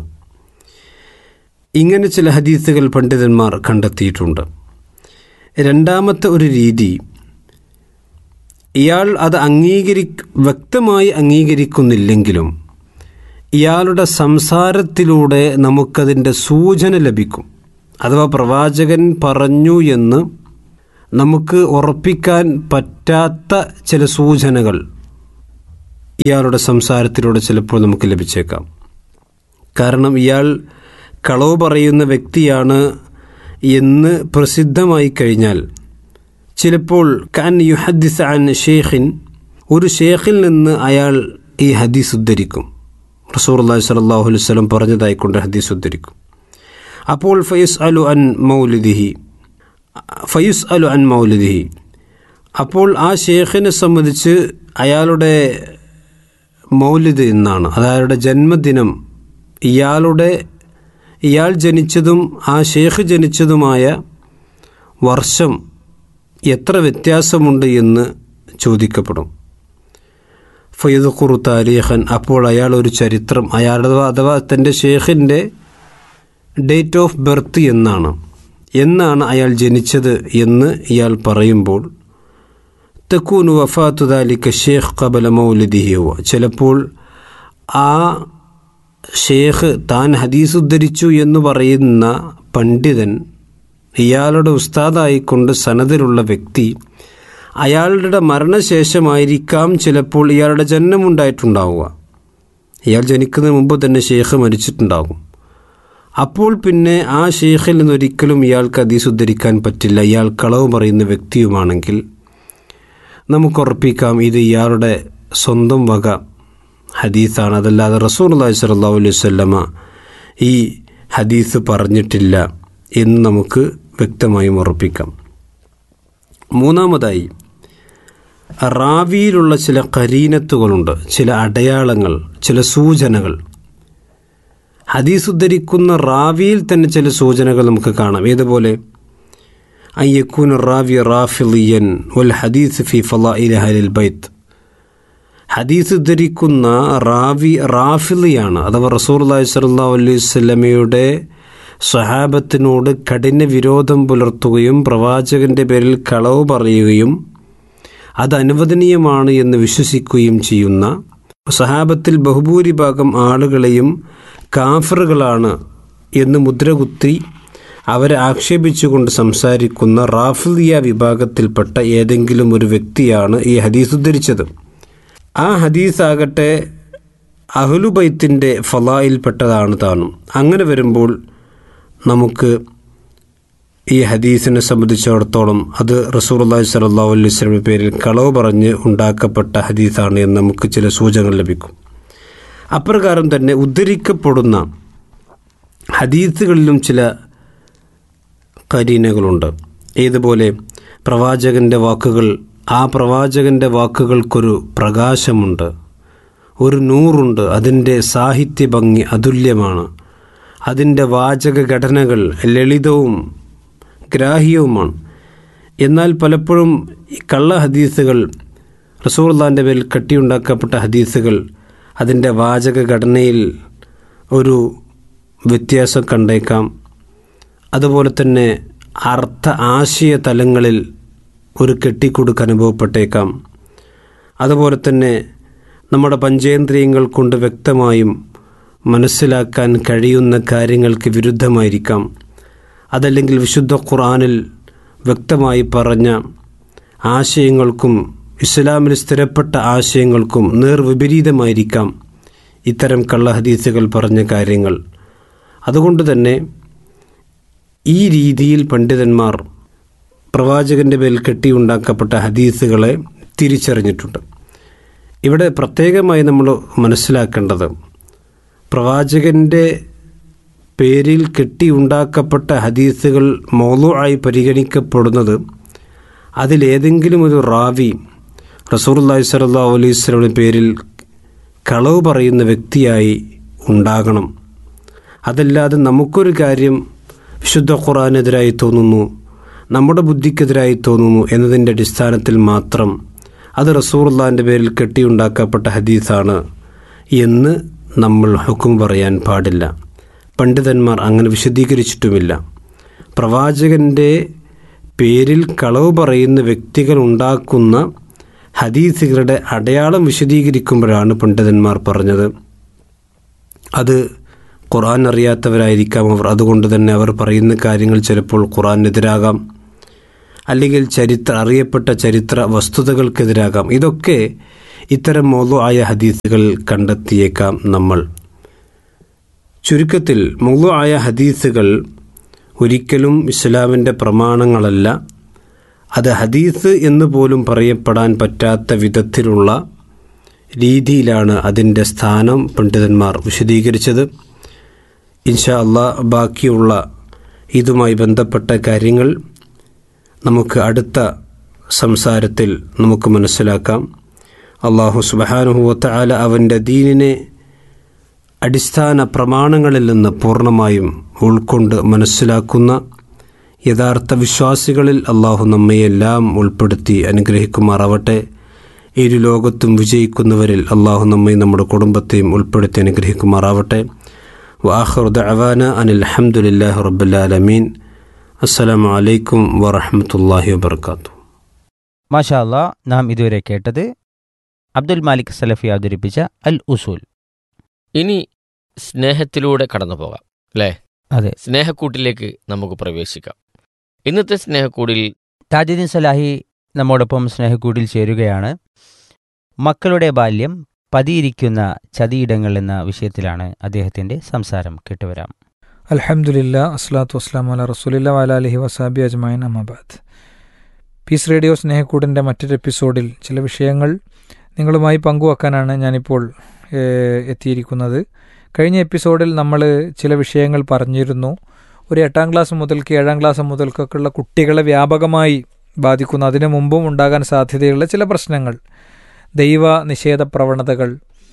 ഇങ്ങനെ ചില ഹദീസുകൾ പണ്ഡിതന്മാർ കണ്ടെത്തിയിട്ടുണ്ട് രണ്ടാമത്തെ ഒരു രീതി ഇയാൾ അത് അംഗീകരി വ്യക്തമായി അംഗീകരിക്കുന്നില്ലെങ്കിലും ഇയാളുടെ സംസാരത്തിലൂടെ നമുക്കതിൻ്റെ സൂചന ലഭിക്കും അഥവാ പ്രവാചകൻ പറഞ്ഞു എന്ന് നമുക്ക് ഉറപ്പിക്കാൻ പറ്റാത്ത ചില സൂചനകൾ ഇയാളുടെ സംസാരത്തിലൂടെ ചിലപ്പോൾ നമുക്ക് ലഭിച്ചേക്കാം കാരണം ഇയാൾ കളവ് പറയുന്ന വ്യക്തിയാണ് എന്ന് പ്രസിദ്ധമായി കഴിഞ്ഞാൽ ചിലപ്പോൾ കാൻ യുഹദ്ദിസ് അൻ ഷേഖിൻ ഒരു ഷേഖിൽ നിന്ന് അയാൾ ഈ ഹദീസ് ഉദ്ധരിക്കും റസൂർ അള്ളാഹി സ്വല്ലല്ലാഹു അലൈഹി വസല്ലം പറഞ്ഞതായിക്കൊണ്ട് ഹദീസ് ഉദ്ധരിക്കും അപ്പോൾ ഫയസ് അലു അൻ മൗലിദിഹി ഫയുസ് അലു അൻ മൗലിദിഹി അപ്പോൾ ആ ഷേഖിനെ സംബന്ധിച്ച് അയാളുടെ മൗലിദ് എന്നാണ് അതായത് ജന്മദിനം ഇയാളുടെ ഇയാൾ ജനിച്ചതും ആ ഷേഖ് ജനിച്ചതുമായ വർഷം എത്ര വ്യത്യാസമുണ്ട് എന്ന് ചോദിക്കപ്പെടും ഫയ്ദ് ഖുറു താരീഖൻ അപ്പോൾ അയാൾ ഒരു ചരിത്രം അയാളുടെ അഥവാ തൻ്റെ ഷേഖിൻ്റെ ഡേറ്റ് ഓഫ് ബർത്ത് എന്നാണ് എന്നാണ് അയാൾ ജനിച്ചത് എന്ന് ഇയാൾ പറയുമ്പോൾ തെക്കൂനു വഫാത്തു ദാലിക്ക ഷേഖ് കബല മൗലിദിഹിയുവ ചിലപ്പോൾ ആ ഷേഖ് താൻ ഹദീസ് ഉദ്ധരിച്ചു എന്ന് പറയുന്ന പണ്ഡിതൻ ഇയാളുടെ ഉസ്താദായിക്കൊണ്ട് സനദിലുള്ള വ്യക്തി അയാളുടെ മരണശേഷമായിരിക്കാം ചിലപ്പോൾ ഇയാളുടെ ജന്മമുണ്ടായിട്ടുണ്ടാവുക ഇയാൾ ജനിക്കുന്നതിന് മുമ്പ് തന്നെ ഷേഖ് മരിച്ചിട്ടുണ്ടാകും അപ്പോൾ പിന്നെ ആ ഷെയ്ഖിൽ നിന്നൊരിക്കലും ഇയാൾക്ക് ഹദീസ് ഉദ്ധരിക്കാൻ പറ്റില്ല ഇയാൾ കളവ് പറയുന്ന വ്യക്തിയുമാണെങ്കിൽ നമുക്ക് ഉറപ്പിക്കാം ഇത് ഇയാളുടെ സ്വന്തം വക ഹദീസാണ് അതല്ലാതെ റസൂൽ അള്ളഹി സ്വല്ലല്ലാഹു അലൈഹി വസല്ലമ ഈ ഹദീസ് പറഞ്ഞിട്ടില്ല എന്ന് നമുക്ക് വ്യക്തമായും ഉറപ്പിക്കാം മൂന്നാമതായി റാവിയിലുള്ള ചില കരീനത്തുകളുണ്ട് ചില അടയാളങ്ങൾ ചില സൂചനകൾ ഹദീസ് ഉദ്ധരിക്കുന്ന റാവിയിൽ തന്നെ ചില സൂചനകൾ നമുക്ക് കാണാം ഏതുപോലെ അയ്യക്കൂൻ റാവി റാഫിലിയൻ വൽ ഹദീസ് ഫി ഫലാഇൽ അഹലിൽ ബൈത്ത് ഹദീസ് ഉദ്ധരിക്കുന്ന റാവി റാഫിലിയാണ് അഥവാ റസൂർ അള്ളഹി സ്വല്ലല്ലാഹു അലൈഹി വസല്ലമയുടെ സ്വഹാബത്തിനോട് കഠിന വിരോധം പുലർത്തുകയും പ്രവാചകന്റെ പേരിൽ കളവ് പറയുകയും അത് അനുവദനീയമാണ് എന്ന് വിശ്വസിക്കുകയും ചെയ്യുന്ന സഹാബത്തിൽ ബഹുഭൂരിഭാഗം ആളുകളെയും കാഫറുകളാണ് എന്ന് മുദ്രകുത്തി അവരെ ആക്ഷേപിച്ചുകൊണ്ട് സംസാരിക്കുന്ന റാഫിലിയ വിഭാഗത്തിൽപ്പെട്ട ഏതെങ്കിലും ഒരു വ്യക്തിയാണ് ഈ ഹദീസ് ഉദ്ധരിച്ചത് ആ ഹദീസാകട്ടെ അഹ്ലുബൈത്തിൻ്റെ ഫലായിൽപ്പെട്ടതാണ് താനും അങ്ങനെ വരുമ്പോൾ നമുക്ക് ഈ ഹദീസിനെ സംബന്ധിച്ചിടത്തോളം അത് റസൂർ അള്ളാഹി സ്വല്ലല്ലാഹു അലൈഹി വസല്ലമയുടെ പേരിൽ കളവ് പറഞ്ഞ് ഉണ്ടാക്കപ്പെട്ട ഹദീസാണ് എന്ന് നമുക്ക് ചില സൂചനകൾ ലഭിക്കും അപ്രകാരം തന്നെ ഉദ്ധരിക്കപ്പെടുന്ന ഹദീസുകളിലും ചില കരീനകളുണ്ട് ഏതുപോലെ പ്രവാചകൻ്റെ വാക്കുകൾ ആ പ്രവാചകൻ്റെ വാക്കുകൾക്കൊരു പ്രകാശമുണ്ട് ഒരു നൂറുണ്ട് അതിൻ്റെ സാഹിത്യ ഭംഗി അതുല്യമാണ് അതിൻ്റെ വാചക ഘടനകൾ ലളിതവും ഗ്രാഹ്യവുമാണ് എന്നാൽ പലപ്പോഴും ഈ കള്ള ഹദീസുകൾ റസൂർദാൻ്റെ പേരിൽ കെട്ടിയുണ്ടാക്കപ്പെട്ട ഹദീസുകൾ അതിൻ്റെ വാചക ഘടനയിൽ ഒരു വ്യത്യാസം കണ്ടേക്കാം അതുപോലെ തന്നെ അർത്ഥ ആശയ തലങ്ങളിൽ ഒരു കെട്ടിക്കൊടുക്ക് അനുഭവപ്പെട്ടേക്കാം അതുപോലെ തന്നെ നമ്മുടെ പഞ്ചേന്ദ്രിയങ്ങൾ കൊണ്ട് വ്യക്തമായും മനസ്സിലാക്കാൻ കഴിയുന്ന കാര്യങ്ങൾക്ക് വിരുദ്ധമായിരിക്കാം അതല്ലെങ്കിൽ വിശുദ്ധ ഖുറാനിൽ വ്യക്തമായി പറഞ്ഞ ആശയങ്ങൾക്കും ഇസ്ലാമിൽ സ്ഥിരപ്പെട്ട ആശയങ്ങൾക്കും നേർവിപരീതമായിരിക്കാം ഇത്തരം കള്ളഹദീസുകൾ പറഞ്ഞ കാര്യങ്ങൾ അതുകൊണ്ട് തന്നെ ഈ രീതിയിൽ പണ്ഡിതന്മാർ പ്രവാചകൻ്റെ മേൽ കെട്ടിയുണ്ടാക്കപ്പെട്ട ഹദീസുകളെ തിരിച്ചറിഞ്ഞിട്ടുണ്ട് ഇവിടെ പ്രത്യേകമായി നമ്മൾ മനസ്സിലാക്കേണ്ടത് പ്രവാചകൻ്റെ പേരിൽ കെട്ടിയുണ്ടാക്കപ്പെട്ട ഹദീസുകൾ മോളു ആയി പരിഗണിക്കപ്പെടുന്നത് അതിലേതെങ്കിലും ഒരു റാവി റസൂർല്ലാഹി സ്വല്ലാ അലൈഹി സ്വലമിൻ്റെ പേരിൽ കളവ് പറയുന്ന വ്യക്തിയായി ഉണ്ടാകണം അതല്ലാതെ നമുക്കൊരു കാര്യം വിശുദ്ധ ഖുറാനെതിരായി തോന്നുന്നു നമ്മുടെ ബുദ്ധിക്കെതിരായി തോന്നുന്നു എന്നതിൻ്റെ അടിസ്ഥാനത്തിൽ മാത്രം അത് റസൂർല്ലാൻ്റെ പേരിൽ കെട്ടിയുണ്ടാക്കപ്പെട്ട ഹദീസാണ് എന്ന് നമ്മൾ ഹുക്കും പറയാൻ പാടില്ല പണ്ഡിതന്മാർ അങ്ങനെ വിശദീകരിച്ചിട്ടുമില്ല പ്രവാചകൻ്റെ പേരിൽ കളവ് പറയുന്ന വ്യക്തികൾ ഉണ്ടാക്കുന്ന ഹദീസുകളുടെ അടയാളം വിശദീകരിക്കുമ്പോഴാണ് പണ്ഡിതന്മാർ പറഞ്ഞത് അത് ഖുർആൻ അറിയാത്തവരായിരിക്കാം അവർ അതുകൊണ്ട് തന്നെ അവർ പറയുന്ന കാര്യങ്ങൾ ചിലപ്പോൾ ഖുർആനെതിരാകാം അല്ലെങ്കിൽ ചരിത്ര അറിയപ്പെട്ട ചരിത്ര വസ്തുതകൾക്കെതിരാകാം ഇതൊക്കെ ഇത്തരം മോതു ആയ ഹദീസുകൾ കണ്ടെത്തിയേക്കാം നമ്മൾ ചുരുക്കത്തിൽ മോതു ആയ ഹദീസുകൾ ഒരിക്കലും ഇസ്ലാമിൻ്റെ പ്രമാണങ്ങളല്ല അത് ഹദീസ് എന്ന് പോലും പറയപ്പെടാൻ പറ്റാത്ത വിധത്തിലുള്ള രീതിയിലാണ് അതിൻ്റെ സ്ഥാനം പണ്ഡിതന്മാർ വിശദീകരിച്ചത് ഇൻഷാ അള്ളാ ബാക്കിയുള്ള ഇതുമായി ബന്ധപ്പെട്ട കാര്യങ്ങൾ നമുക്ക് അടുത്ത സംസാരത്തിൽ നമുക്ക് മനസ്സിലാക്കാം അള്ളാഹു സുബാനുഹുവത്ത ആല അവൻ്റെ ദീനിനെ അടിസ്ഥാന പ്രമാണങ്ങളിൽ നിന്ന് പൂർണ്ണമായും ഉൾക്കൊണ്ട് മനസ്സിലാക്കുന്ന യഥാർത്ഥ വിശ്വാസികളിൽ അള്ളാഹു നമ്മയെല്ലാം ഉൾപ്പെടുത്തി അനുഗ്രഹിക്കുമാറാവട്ടെ ഇരു ലോകത്തും വിജയിക്കുന്നവരിൽ അള്ളാഹു നമ്മെ നമ്മുടെ കുടുംബത്തെയും ഉൾപ്പെടുത്തി അനുഗ്രഹിക്കുമാറാവട്ടെ വാഹർ ദഅവാന അനിൽ അഹമ്മദില്ലാഹി റബ്ബുലാലമീൻ അസ്സലാമു അലൈക്കും വറഹമത്തല്ലാഹി വബർക്കാത്തു മാഷാ അല്ലാ നാം ഇതുവരെ കേട്ടത് അബ്ദുൽ മാലിക് സലഫി അവതരിപ്പിച്ച അൽ ഉസൂൽ ഇനി സ്നേഹത്തിലൂടെ കടന്നു പോകാം അല്ലേ അതെ സ്നേഹക്കൂട്ടിലേക്ക് നമുക്ക് പ്രവേശിക്കാം ഇന്നത്തെ സ്നേഹക്കൂടിൽ താജുദ്ദീൻ സലാഹി നമ്മോടൊപ്പം സ്നേഹക്കൂടിൽ ചേരുകയാണ് മക്കളുടെ ബാല്യം പതിയിരിക്കുന്ന ചതിയിടങ്ങൾ എന്ന വിഷയത്തിലാണ് അദ്ദേഹത്തിൻ്റെ സംസാരം കേട്ടുവരാം അൽഹംദുലില്ലാ അസ്ലാത്തു വസ്ലാം അല റസൂലില്ല വാല അലഹി വസാബി അജ്മാൻ അഹമ്മദാദ് പീസ് റേഡിയോ സ്നേഹക്കൂടിൻ്റെ മറ്റൊരു എപ്പിസോഡിൽ ചില വിഷയങ്ങൾ നിങ്ങളുമായി പങ്കുവെക്കാനാണ് ഞാനിപ്പോൾ ഏഹ്, എത്തിയിരിക്കുന്നത് കഴിഞ്ഞ എപ്പിസോഡിൽ നമ്മൾ ചില വിഷയങ്ങൾ പറഞ്ഞിരുന്നു ഒരു എട്ടാം ക്ലാസ് മുതൽക്ക് ഏഴാം ക്ലാസ് മുതൽക്കൊക്കെയുള്ള കുട്ടികളെ വ്യാപകമായി ബാധിക്കുന്ന അതിനു മുമ്പും ഉണ്ടാകാൻ സാധ്യതയുള്ള ചില പ്രശ്നങ്ങൾ ദൈവ നിഷേധ പ്രവണതകൾ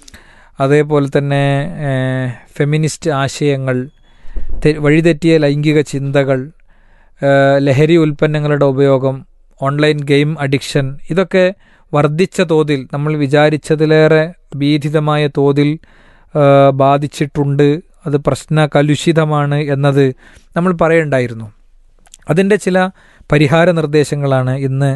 അതേപോലെ തന്നെ ഏഹ്, ഫെമിനിസ്റ്റ് ആശയങ്ങൾ തെ- വഴിതെറ്റിയ ലൈംഗിക ചിന്തകൾ ഏഹ്, ലഹരി ഉൽപ്പന്നങ്ങളുടെ ഉപയോഗം ഓൺലൈൻ ഗെയിം അഡിക്ഷൻ ഇതൊക്കെ വർദ്ധിച്ച തോതിൽ നമ്മൾ വിചാരിച്ചതിലേറെ ഭീതിതമായ തോതിൽ ഏഹ്, ബാധിച്ചിട്ടുണ്ട് അത് പ്രശ്ന കലുഷിതമാണ് എന്നത് നമ്മൾ പറയണ്ടായിരുന്നു അതിൻ്റെ ചില പരിഹാര നിർദ്ദേശങ്ങളാണ് ഇന്ന്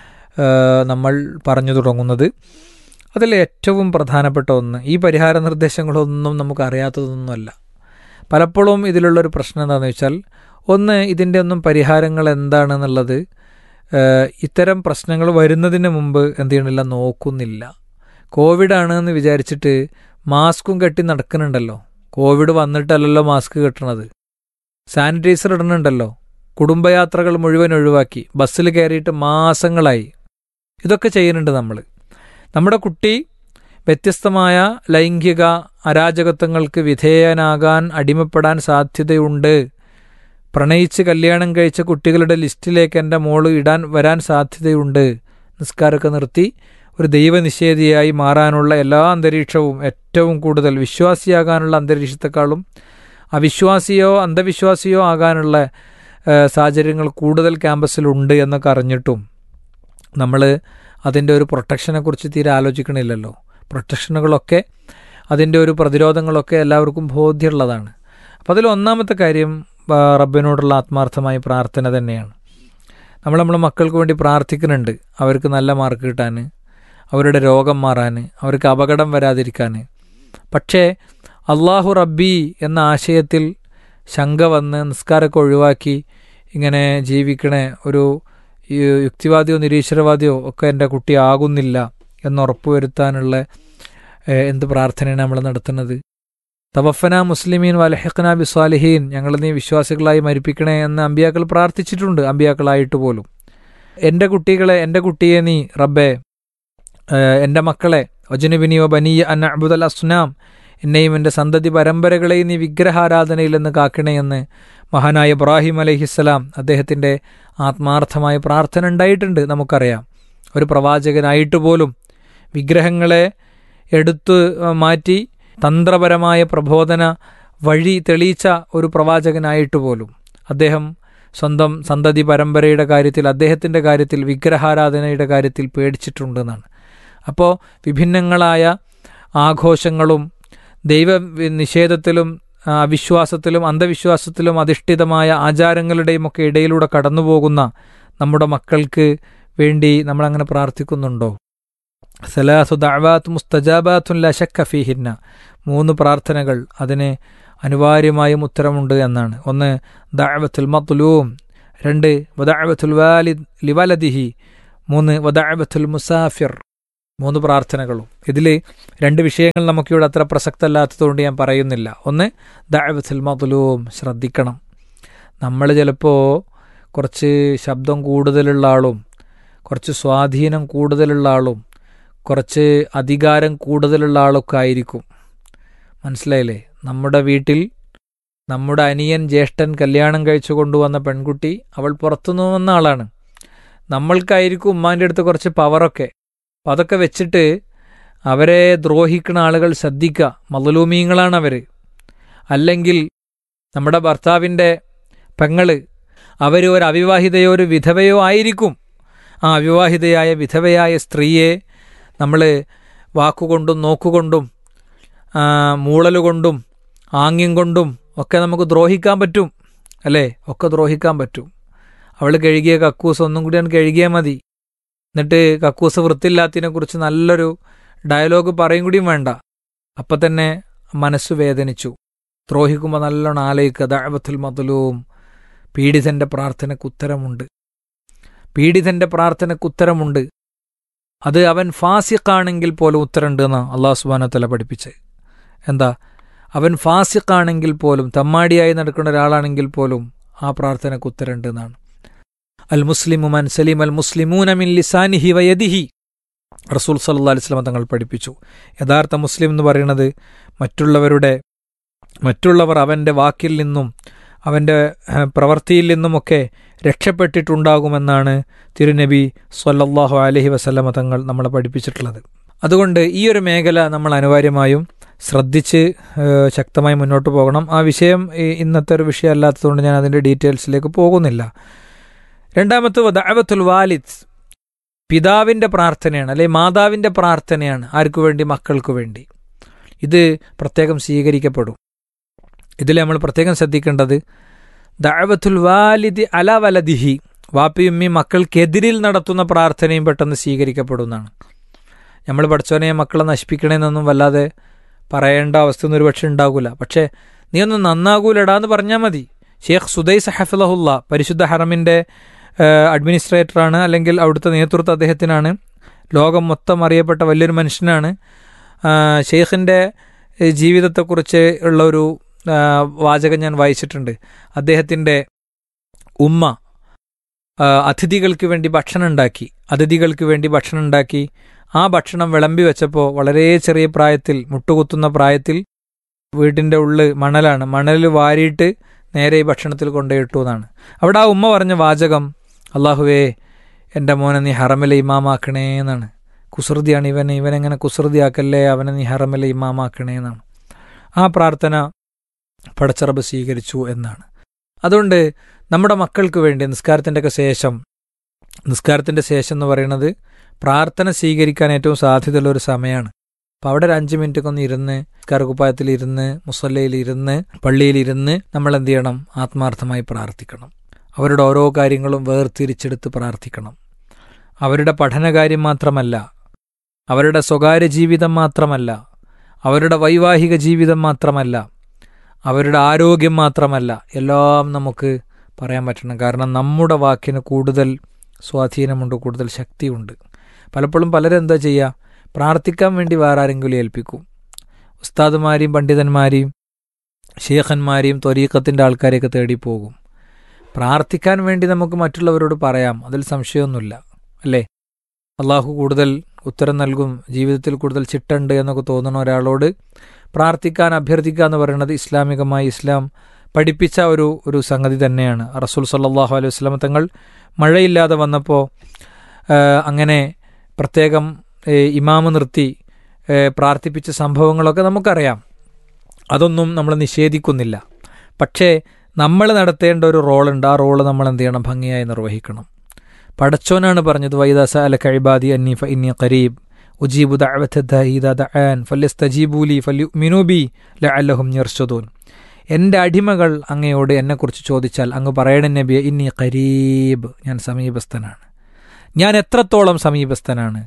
ഏഹ്, നമ്മൾ പറഞ്ഞു തുടങ്ങുന്നത് അതിൽ ഏറ്റവും പ്രധാനപ്പെട്ട ഒന്ന് ഈ പരിഹാര നിർദ്ദേശങ്ങളൊന്നും നമുക്ക് അറിയാത്തതൊന്നുമല്ല പലപ്പോഴും ഇതിലുള്ളൊരു പ്രശ്നം എന്താണെന്ന് വെച്ചാൽ ഒന്ന് ഇതിൻ്റെ ഒന്നും പരിഹാരങ്ങൾ എന്താണെന്നുള്ളത് ഏഹ്, ഇത്തരം പ്രശ്നങ്ങൾ വരുന്നതിന് മുമ്പ് എന്ത് ചെയ്യണില്ല നോക്കുന്നില്ല കോവിഡ് ആണ് എന്ന് വിചാരിച്ചിട്ട് മാസ്കും കെട്ടി നടക്കുന്നുണ്ടല്ലോ കോവിഡ് വന്നിട്ടല്ലല്ലോ മാസ്ക് കെട്ടണത് സാനിറ്റൈസർ ഇടണുണ്ടല്ലോ കുടുംബയാത്രകൾ മുഴുവൻ ഒഴിവാക്കി ബസ്സിൽ കയറിയിട്ട് മാസങ്ങളായി ഇതൊക്കെ ചെയ്യുന്നുണ്ട് നമ്മൾ നമ്മുടെ കുട്ടി വ്യത്യസ്തമായ ലൈംഗിക അരാജകത്വങ്ങൾക്ക് വിധേയനാകാൻ അടിമപ്പെടാൻ സാധ്യതയുണ്ട് പ്രണയിച്ച് കല്യാണം കഴിച്ച കുട്ടികളുടെ ലിസ്റ്റിലേക്ക് എൻ്റെ മോള് ഇടാൻ വരാൻ സാധ്യതയുണ്ട് നിസ്കാരമൊക്കെ നിർത്തി ഒരു ദൈവനിഷേധിയായി മാറാനുള്ള എല്ലാ അന്തരീക്ഷവും ഏറ്റവും കൂടുതൽ വിശ്വാസിയാകാനുള്ള അന്തരീക്ഷത്തെക്കാളും അവിശ്വാസിയോ അന്ധവിശ്വാസിയോ ആകാനുള്ള ഏഹ്, സാഹചര്യങ്ങൾ കൂടുതൽ ക്യാമ്പസിലുണ്ട് എന്നൊക്കെ അറിഞ്ഞിട്ടും നമ്മൾ അതിൻ്റെ ഒരു പ്രൊട്ടക്ഷനെക്കുറിച്ച് തീരെ ആലോചിക്കണില്ലല്ലോ പ്രൊട്ടക്ഷനുകളൊക്കെ അതിൻ്റെ ഒരു പ്രതിരോധങ്ങളൊക്കെ എല്ലാവർക്കും ബോധ്യമുള്ളതാണ് അപ്പോൾ അതിൽ ഒന്നാമത്തെ കാര്യം ആ, റബ്ബിനോടുള്ള ആത്മാർത്ഥമായ പ്രാർത്ഥന തന്നെയാണ് നമ്മൾ നമ്മുടെ മക്കൾക്ക് വേണ്ടി പ്രാർത്ഥിക്കുന്നുണ്ട് അവർക്ക് നല്ല മാർക്ക് കിട്ടാൻ അവരുടെ രോഗം മാറാൻ അവർക്ക് അപകടം വരാതിരിക്കാൻ പക്ഷേ അള്ളാഹു റബ്ബി എന്ന ആശയത്തിൽ ശങ്ക വന്ന് നിസ്കാരമൊക്കെ ഒഴിവാക്കി ഇങ്ങനെ ജീവിക്കണേ ഒരു ഈ യുക്തിവാദിയോ നിരീശ്വരവാദിയോ ഒക്കെ എൻ്റെ കുട്ടി ആകുന്നില്ല എന്ന് ഉറപ്പുവരുത്താനുള്ള ഏഹ്, എന്ത് പ്രാർത്ഥനയാണ് നമ്മൾ നടത്തുന്നത് തവഫന മുസ്ലിമീൻ വലഹഖന ബി സ്വാലിഹീൻ ഞങ്ങൾ നീ വിശ്വാസികളായി മരിപ്പിക്കണേ എന്ന് അമ്പിയാക്കൾ പ്രാർത്ഥിച്ചിട്ടുണ്ട് അമ്പിയാക്കളായിട്ട് പോലും എൻ്റെ കുട്ടികളെ എൻ്റെ കുട്ടിയെ നീ റബ്ബെ ഏഹ്, എൻ്റെ മക്കളെ ഒജനുബിനിയോ ബനിയ അൻ അബുദൽ അസ്നാം എന്നെയും എൻ്റെ സന്തതി പരമ്പരകളെയും നീ വിഗ്രഹാരാധനയിൽ നിന്ന് കാക്കണേ എന്ന് മഹാനായ ഇബ്രാഹിം അലഹിസ്സലാം അദ്ദേഹത്തിൻ്റെ ആത്മാർത്ഥമായ പ്രാർത്ഥന ഉണ്ടായിട്ടുണ്ട് നമുക്കറിയാം ഒരു പ്രവാചകനായിട്ട് പോലും വിഗ്രഹങ്ങളെ എടുത്തു അഹ്, മാറ്റി തന്ത്രപരമായ പ്രബോധന വഴി തെളിയിച്ച ഒരു പ്രവാചകനായിട്ട് പോലും അദ്ദേഹം സ്വന്തം സന്തതി പരമ്പരയുടെ കാര്യത്തിൽ അദ്ദേഹത്തിൻ്റെ കാര്യത്തിൽ വിഗ്രഹാരാധനയുടെ കാര്യത്തിൽ പേടിച്ചിട്ടുണ്ടെന്നാണ് അപ്പോൾ വിഭിന്നങ്ങളായ ആഘോഷങ്ങളും ദൈവ നിഷേധത്തിലും ആ, അവിശ്വാസത്തിലും അന്ധവിശ്വാസത്തിലും അധിഷ്ഠിതമായ ആചാരങ്ങളുടെയും ഒക്കെ ഇടയിലൂടെ കടന്നുപോകുന്ന നമ്മുടെ മക്കൾക്ക് വേണ്ടി നമ്മളങ്ങനെ പ്രാർത്ഥിക്കുന്നുണ്ടോ സലാസു ദഅവാത്ത് മുസ്തജാബാത്തുൻ ലശക്ക ഫീഹിന്ന മൂന്ന് പ്രാർത്ഥനകൾ അതിന് അനിവാര്യമായും ഉത്തരമുണ്ട് എന്നാണ് ഒന്ന് ദഅവത്തുൽ മത്ലൂം രണ്ട് വദഅവത്തുൽ വാലിദ് ലിവലദിഹി മൂന്ന് വദഅവത്തുൽ മുസാഫിർ മൂന്ന് പ്രാർത്ഥനകളും ഇതിൽ രണ്ട് വിഷയങ്ങൾ നമുക്കിവിടെ അത്ര പ്രസക്തമല്ലാത്തതുകൊണ്ട് ഞാൻ പറയുന്നില്ല ഒന്ന് ദഅവത്തുൽ മദ്ലൂം ശ്രദ്ധിക്കണം നമ്മൾ ചിലപ്പോൾ കുറച്ച് ശബ്ദം കൂടുതലുള്ള ആളും കുറച്ച് സ്വാധീനം കൂടുതലുള്ള ആളും കുറച്ച് അധികാരം കൂടുതലുള്ള ആളൊക്കെ ആയിരിക്കും മനസ്സിലായില്ലേ നമ്മുടെ വീട്ടിൽ നമ്മുടെ അനിയൻ ജ്യേഷ്ഠൻ കല്യാണം കഴിച്ചു കൊണ്ടുവന്ന പെൺകുട്ടി അവൾ പുറത്തുനിന്ന് വന്ന ആളാണ് നമ്മൾക്കായിരിക്കും ഉമ്മാൻ്റെ അടുത്ത് കുറച്ച് പവറൊക്കെ അപ്പം അതൊക്കെ വെച്ചിട്ട് അവരെ ദ്രോഹിക്കുന്ന ആളുകൾ ശ്രദ്ധിക്കുക മലലൂമീങ്ങളാണ് അവർ അല്ലെങ്കിൽ നമ്മുടെ ഭർത്താവിൻ്റെ പെങ്ങള് അവർ ഒരു അവിവാഹിതയോ ഒരു വിധവയോ ആയിരിക്കും ആ അവിവാഹിതയായ വിധവയായ സ്ത്രീയെ നമ്മൾ വാക്കുകൊണ്ടും നോക്കുകൊണ്ടും ആ, മൂളലുകൊണ്ടും ആംഗ്യം കൊണ്ടും ഒക്കെ നമുക്ക് ദ്രോഹിക്കാൻ പറ്റും അല്ലേ ഒക്കെ ദ്രോഹിക്കാൻ പറ്റും അവൾ കഴുകിയ കക്കൂസ് ഒന്നും കൂടി അവൻ കഴുകിയാൽ മതി എന്നിട്ട് കക്കൂസ് വൃത്തിയില്ലാത്തതിനെ കുറിച്ച് നല്ലൊരു ഡയലോഗ് പറയും കൂടിയും വേണ്ട അപ്പം തന്നെ മനസ്സ് വേദനിച്ചു ദ്രോഹിക്കുമ്പോൾ നല്ലോണം ആലോചിക്കുക ദഅവത്തുൽ മതലൂം പീഡിതന്റെ പ്രാർത്ഥനയ്ക്ക് ഉത്തരമുണ്ട് പീഡിതന്റെ പ്രാർത്ഥനയ്ക്ക് ഉത്തരമുണ്ട് അത് അവൻ ഫാസിഖാണെങ്കിൽ പോലും ഉത്തരമുണ്ട് എന്നാ അള്ളാഹു സുബാനത്തല പഠിപ്പിച്ച് എന്താ അവൻ ഫാസിഖാണെങ്കിൽ പോലും തമ്മാടിയായി നടക്കുന്ന ഒരാളാണെങ്കിൽ പോലും ആ പ്രാർത്ഥനയ്ക്ക് ഉത്തരമുണ്ട് എന്നാണ് അൽ മുസ്ലിമു മൻ സലീം അൽ മുസ്ലിമൂന മിൻ ലിസാനിഹി വയദിഹി റസൂൽ സല്ലല്ലാഹു അലൈഹി വസല്ലം തങ്ങൾ പഠിപ്പിച്ചു യഥാർത്ഥ മുസ്ലിം എന്ന് പറയുന്നത് മറ്റുള്ളവരുടെ മറ്റുള്ളവർ അവൻ്റെ വാക്കിൽ നിന്നും അവൻ്റെ ഏഹ്, പ്രവൃത്തിയിൽ നിന്നുമൊക്കെ രക്ഷപ്പെട്ടിട്ടുണ്ടാകുമെന്നാണ് തിരുനബി സ്വല്ലല്ലാഹു അലൈഹി വസല്ലമ തങ്ങൾ നമ്മളെ പഠിപ്പിച്ചിട്ടുള്ളത് അതുകൊണ്ട് ഈ ഒരു മേഖല നമ്മൾ അനിവാര്യമായും ശ്രദ്ധിച്ച് ഏഹ്, ശക്തമായി മുന്നോട്ട് പോകണം ആ വിഷയം ഈ ഇന്നത്തെ ഒരു വിഷയം അല്ലാത്തതുകൊണ്ട് ഞാൻ അതിൻ്റെ ഡീറ്റെയിൽസിലേക്ക് പോകുന്നില്ല രണ്ടാമത്തെ ദഅവത്തുൽ വാലിദ് പിതാവിൻ്റെ പ്രാർത്ഥനയാണ് അല്ലെ മാതാവിൻ്റെ പ്രാർത്ഥനയാണ് ആർക്കു വേണ്ടി മക്കൾക്ക് വേണ്ടി ഇത് പ്രത്യേകം സ്വീകരിക്കപ്പെടും ഇതിൽ നമ്മൾ പ്രത്യേകം ശ്രദ്ധിക്കേണ്ടത് ദഅവത്തുൽ വാലിദി അല വലദിഹി വാപ്പിയുമ്മി മക്കൾക്കെതിരിൽ നടത്തുന്ന പ്രാർത്ഥനയും പെട്ടെന്ന് സ്വീകരിക്കപ്പെടുന്നതാണ് നമ്മൾ പഠിച്ചവനെ മക്കളെ നശിപ്പിക്കണേന്നൊന്നും വല്ലാതെ പറയേണ്ട അവസ്ഥയൊന്നും ഒരുപക്ഷെ ഉണ്ടാകൂല പക്ഷേ നീ ഒന്ന് നന്നാകൂലടാ എന്ന് പറഞ്ഞാൽ മതി ഷെയ്ഖ് സുദൈസ് ഹഫലഹുല്ല പരിശുദ്ധ ഹറമിൻ്റെ അഡ്മിനിസ്ട്രേറ്ററാണ് അല്ലെങ്കിൽ അവിടുത്തെ നേതൃത്വം അദ്ദേഹത്തിനാണ് ലോകം മൊത്തം അറിയപ്പെട്ട വലിയൊരു മനുഷ്യനാണ് ആ, ഷെയ്ഖിൻ്റെ ഏഹ്, ജീവിതത്തെക്കുറിച്ച് ഉള്ള ഒരു ആ, വാചകം ഞാൻ വായിച്ചിട്ടുണ്ട് അദ്ദേഹത്തിൻ്റെ ഉമ്മ ആ, അതിഥികൾക്ക് വേണ്ടി ഭക്ഷണം ഉണ്ടാക്കി അതിഥികൾക്ക് വേണ്ടി ഭക്ഷണം ഉണ്ടാക്കി ആ ഭക്ഷണം വിളമ്പി വെച്ചപ്പോൾ വളരെ ചെറിയ പ്രായത്തിൽ മുട്ടുകുത്തുന്ന പ്രായത്തിൽ വീട്ടിൻ്റെ ഉള്ള് മണലാണ് മണൽ വാരിയിട്ട് നേരെ ഈ ഭക്ഷണത്തിൽ കൊണ്ടുപോയിട്ടു എന്നാണ് അവിടെ ആ ഉമ്മ പറഞ്ഞ വാചകം അള്ളാഹുവേ എൻ്റെ മോനെ നീ ഹറമിലെ ഇമാമാക്കണേ എന്നാണ് കുസൃതിയാണ് ഇവൻ ഇവനെങ്ങനെ കുസൃതിയാക്കല്ലേ അവനെ നീ ഹറമിലെ ഇമാമാക്കണേ എന്നാണ് ആ പ്രാർത്ഥന പടച്ചറബ് സ്വീകരിച്ചു എന്നാണ് അതുകൊണ്ട് നമ്മുടെ മക്കൾക്ക് വേണ്ടി നിസ്കാരത്തിൻ്റെ ഒക്കെ ശേഷം നിസ്കാരത്തിൻ്റെ ശേഷം എന്ന് പറയുന്നത് പ്രാർത്ഥന സ്വീകരിക്കാൻ ഏറ്റവും സാധ്യതയുള്ള ഒരു സമയമാണ് അപ്പോൾ അവിടെ ഒരു അഞ്ച് മിനിറ്റ് ഒക്കെ ഒന്ന് ഇരുന്ന് നിസ്കാരക്കുപ്പായത്തിൽ ഇരുന്ന് മുസല്ലയിൽ ഇരുന്ന് പള്ളിയിൽ ഇരുന്ന് നമ്മൾ എന്ത് ചെയ്യണം ആത്മാർത്ഥമായി പ്രാർത്ഥിക്കണം അവരുടെ ഓരോ കാര്യങ്ങളും വേർതിരിച്ചെടുത്ത് പ്രാർത്ഥിക്കണം അവരുടെ പഠനകാര്യം മാത്രമല്ല അവരുടെ സ്വകാര്യ ജീവിതം മാത്രമല്ല അവരുടെ വൈവാഹിക ജീവിതം മാത്രമല്ല അവരുടെ ആരോഗ്യം മാത്രമല്ല എല്ലാം നമുക്ക് പറയാൻ പറ്റണം കാരണം നമ്മുടെ വാക്കിന് കൂടുതൽ സ്വാധീനമുണ്ട് കൂടുതൽ ശക്തിയുണ്ട് പലപ്പോഴും പലരും എന്താ ചെയ്യുക പ്രാർത്ഥിക്കാൻ വേണ്ടി വേറെ ആരെങ്കിലും ഏൽപ്പിക്കും ഉസ്താദുമാരെയും പണ്ഡിതന്മാരെയും ഷേഖന്മാരെയും ത്വരീക്കത്തിൻ്റെ ആൾക്കാരെയൊക്കെ തേടി പോകും പ്രാർത്ഥിക്കാൻ വേണ്ടി നമുക്ക് മറ്റുള്ളവരോട് പറയാം അതിൽ സംശയമൊന്നുമില്ല അല്ലേ അള്ളാഹു കൂടുതൽ ഉത്തരം നൽകും ജീവിതത്തിൽ കൂടുതൽ ചിട്ടുണ്ട് എന്നൊക്കെ തോന്നുന്ന ഒരാളോട് പ്രാർത്ഥിക്കാൻ അഭ്യർത്ഥിക്കുക എന്ന് പറയുന്നത് ഇസ്ലാമികമായി ഇസ്ലാം പഠിപ്പിച്ച ഒരു ഒരു സംഗതി തന്നെയാണ് റസൂൽ സല്ലാഹു അലൈഹി വസ്ലാം തങ്ങൾ മഴയില്ലാതെ വന്നപ്പോൾ അങ്ങനെ പ്രത്യേകം ഏഹ്, ഇമാമ് നിർത്തി ഏഹ്, പ്രാർത്ഥിപ്പിച്ച സംഭവങ്ങളൊക്കെ നമുക്കറിയാം അതൊന്നും നമ്മൾ നിഷേധിക്കുന്നില്ല പക്ഷേ നമ്മൾ നടത്തേണ്ട ഒരു റോളുണ്ട് ആ റോള് നമ്മൾ എന്ത് ചെയ്യണം ഭംഗിയായി നിർവഹിക്കണം പടച്ചോനാണ് പറഞ്ഞത് വൈദാസ അല കഴിബാദി അന്നി ഫ ഇന്നി ഖരീബ് ഉജീബു ദഅൻ ഫല്യസ്തജീബൂലി ഫല്യുമിനുബി ലഅല്ലഹും യർഷദൂൻ എൻ്റെ അടിമകൾ അങ്ങയോട് എന്നെക്കുറിച്ച് ചോദിച്ചാൽ അങ്ങ് പറയണ നബിയെ ഇന്നി ഖരീബ് ഞാൻ സമീപസ്ഥനാണ് ഞാൻ എത്രത്തോളം സമീപസ്ഥനാണ്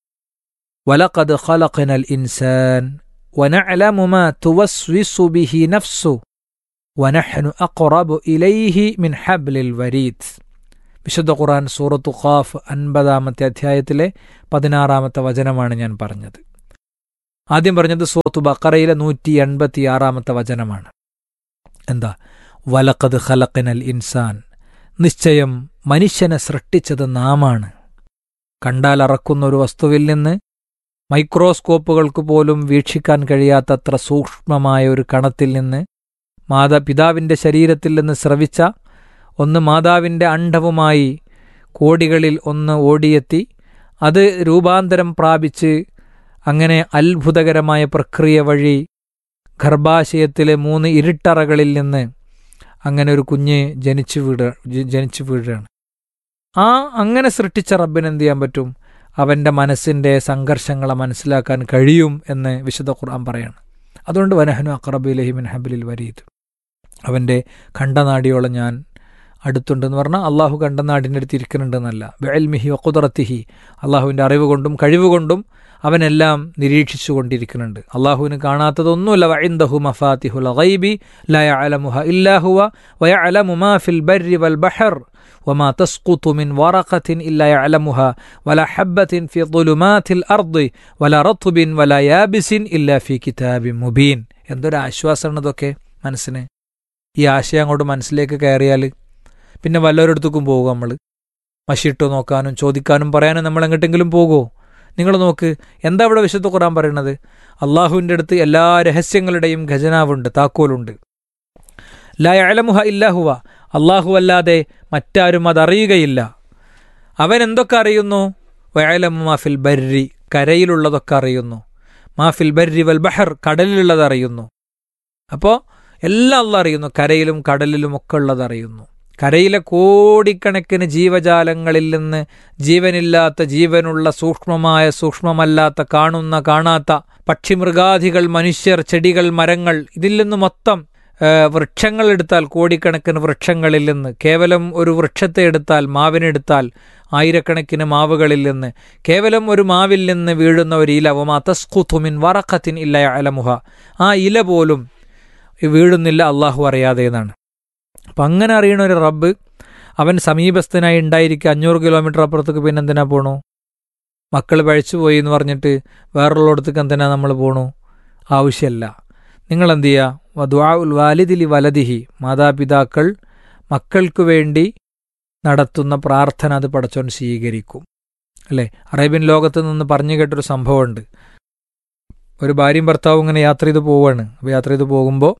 വലഖദ് ഖലഖനൽ ഇൻസാൻ വനഅലമു മാ തുവസ്വിസു ബിഹി നഫ്സു വനഹ്നു അഖറബു ഇലൈഹി മിൻ ഹബ്ലിൽ വരീദ് വിശുദ്ധ ഖുർആൻ സൂറത്തു ഖാഫ് അൻപതാമത്തെ അധ്യായത്തിലെ പതിനാറാമത്തെ വചനമാണ് ഞാൻ പറഞ്ഞത് ആദ്യം പറഞ്ഞത് സൂറത്തു ബക്കറയിലെ നൂറ്റി എൺപത്തി ആറാമത്തെ വചനമാണ് എന്താ വലക്കത് ഖലഖനൽ ഇൻസാൻ നിശ്ചയം മനുഷ്യനെ സൃഷ്ടിച്ചത് നാമാണ് കണ്ടാൽ അറക്കുന്ന ഒരു വസ്തുവിൽ നിന്ന് മൈക്രോസ്കോപ്പുകൾക്ക് പോലും വീക്ഷിക്കാൻ കഴിയാത്തത്ര സൂക്ഷ്മമായ ഒരു കണത്തിൽ നിന്ന് മാതാപിതാവിൻ്റെ ശരീരത്തിൽ നിന്ന് സ്രവിച്ച ഒന്ന് മാതാവിൻ്റെ അണ്ഡവുമായി കോടികളിൽ ഒന്ന് ഓടിയെത്തി അത് രൂപാന്തരം പ്രാപിച്ച് അങ്ങനെ അത്ഭുതകരമായ പ്രക്രിയ വഴി ഗർഭാശയത്തിലെ മൂന്ന് ഇരുട്ടറകളിൽ നിന്ന് അങ്ങനെ ഒരു കുഞ്ഞ് ജനിച്ചു വീട ജനിച്ചു വീഴുകയാണ് ആ അങ്ങനെ സൃഷ്ടിച്ച റബ്ബിന് എന്ത് ചെയ്യാൻ പറ്റും അവൻ്റെ മനസ്സിൻ്റെ സംഘർഷങ്ങളെ മനസ്സിലാക്കാൻ കഴിയും എന്ന് വിശുദ്ധ ഖുർആൻ പറയാണ് അതുകൊണ്ട് വനഹനു അക്രബിലഹിമിൻ ഹബിലിൽ വരീത് അവൻ്റെ കണ്ടനാടിയോളം ഞാൻ അടുത്തുണ്ടെന്ന് പറഞ്ഞാൽ അള്ളാഹു കണ്ടനാടിൻ്റെ അടുത്ത് ഇരിക്കുന്നുണ്ടെന്നല്ല വെൽമിഹി ഒക്കുതറത്തിഹി അള്ളാഹുവിൻ്റെ അറിവ് കൊണ്ടും കഴിവുകൊണ്ടും അവനെല്ലാം നിരീക്ഷിച്ചു കൊണ്ടിരിക്കുന്നുണ്ട് അള്ളാഹുവിന് കാണാത്തതൊന്നുമല്ല വൈന്ദഹു മഫാത്തിഹുൽ ഗൈബി ല യഅലമുഹ ഇല്ലാഹുവ വയഅലമു മാ ഫിൽ ബർരി വൽ ബഹർ وما تسقط من ورقة إلا يعلمها ولا حبة في ظلمات الأرض ولا رطب ولا يابس إلا في كتاب مبين എന്തൊരു ആശ്വാസമാണ് ഇതൊക്കെ മനസ്സിന് ഈ ആശയം അങ്ങോട്ട് മനസ്സിലേക്ക് കയറിയാൽ പിന്നെ വല്ലവരടുത്തേക്കും പോകും നമ്മൾ മഷിട്ട് നോക്കാനും ചോദിക്കാനും പറയാനും നമ്മൾ എങ്ങോട്ടെങ്കിലും പോകുമോ നിങ്ങൾ നോക്ക് എന്താ ഇവിടെ വിശുദ്ധ ഖുറാൻ പറയണത് അള്ളാഹുവിൻ്റെ അടുത്ത് എല്ലാ രഹസ്യങ്ങളുടെയും ഖജനാവുണ്ട് താക്കോലുണ്ട് ലാ അലമുഹ ഇല്ലാഹുവ അള്ളാഹു അല്ലാതെ മറ്റാരും അതറിയുകയില്ല അവൻ എന്തൊക്കെ അറിയുന്നു വയലമു മാഫിൽ ബർരി കരയിലുള്ളതൊക്കെ അറിയുന്നു മാഫിൽ ബർരി വൽ ബഹർ കടലിലുള്ളത് അറിയുന്നു അപ്പോൾ എല്ലാം അല്ല അറിയുന്നു കരയിലും കടലിലും ഒക്കെ ഉള്ളത് അറിയുന്നു കരയിലെ കോടിക്കണക്കിന് ജീവജാലങ്ങളിൽ നിന്ന് ജീവനില്ലാത്ത ജീവനുള്ള സൂക്ഷ്മമായ സൂക്ഷ്മമല്ലാത്ത കാണുന്ന കാണാത്ത പക്ഷിമൃഗാദികൾ മനുഷ്യർ ചെടികൾ മരങ്ങൾ ഇതിൽ നിന്ന് മൊത്തം വൃക്ഷങ്ങൾ എടുത്താൽ കോടിക്കണക്കിന് വൃക്ഷങ്ങളിൽ നിന്ന് കേവലം ഒരു വൃക്ഷത്തെ എടുത്താൽ മാവിനെടുത്താൽ ആയിരക്കണക്കിന് മാവുകളിൽ നിന്ന് കേവലം ഒരു മാവിൽ നിന്ന് വീഴുന്ന ഒരു ഇല ഒമാ തസ്കുത്തുമിൻ വറക്കത്തിൻ ഇല്ല അലമുഹ ആ ഇല പോലും വീഴുന്നില്ല അള്ളാഹു അറിയാതെ എന്നാണ് അപ്പം അങ്ങനെ അറിയണ ഒരു റബ്ബ് അവൻ സമീപസ്ഥനായി ഉണ്ടായിരിക്കുക അഞ്ഞൂറ് കിലോമീറ്റർ അപ്പുറത്തേക്ക് പിന്നെ എന്തിനാ പോണു മക്കൾ പഴിച്ചു പോയി എന്ന് പറഞ്ഞിട്ട് വേറുള്ളിടത്തേക്ക് എന്തിനാ നമ്മൾ പോണു ആവശ്യമല്ല നിങ്ങൾ എന്ത് ചെയ്യുക ദ്വാഉൽ വാലിദിലി വലദിഹി മാതാപിതാക്കൾ മക്കൾക്ക് വേണ്ടി നടത്തുന്ന പ്രാർത്ഥന അത് പടച്ചോൻ സ്വീകരിക്കും അല്ലേ അറേബ്യൻ ലോകത്ത് നിന്ന് പറഞ്ഞു കേട്ടൊരു സംഭവമുണ്ട് ഒരു ഭാര്യയും ഭർത്താവും ഇങ്ങനെ യാത്ര ചെയ്ത് പോവുകയാണ് അപ്പോൾ യാത്ര ചെയ്ത് പോകുമ്പോൾ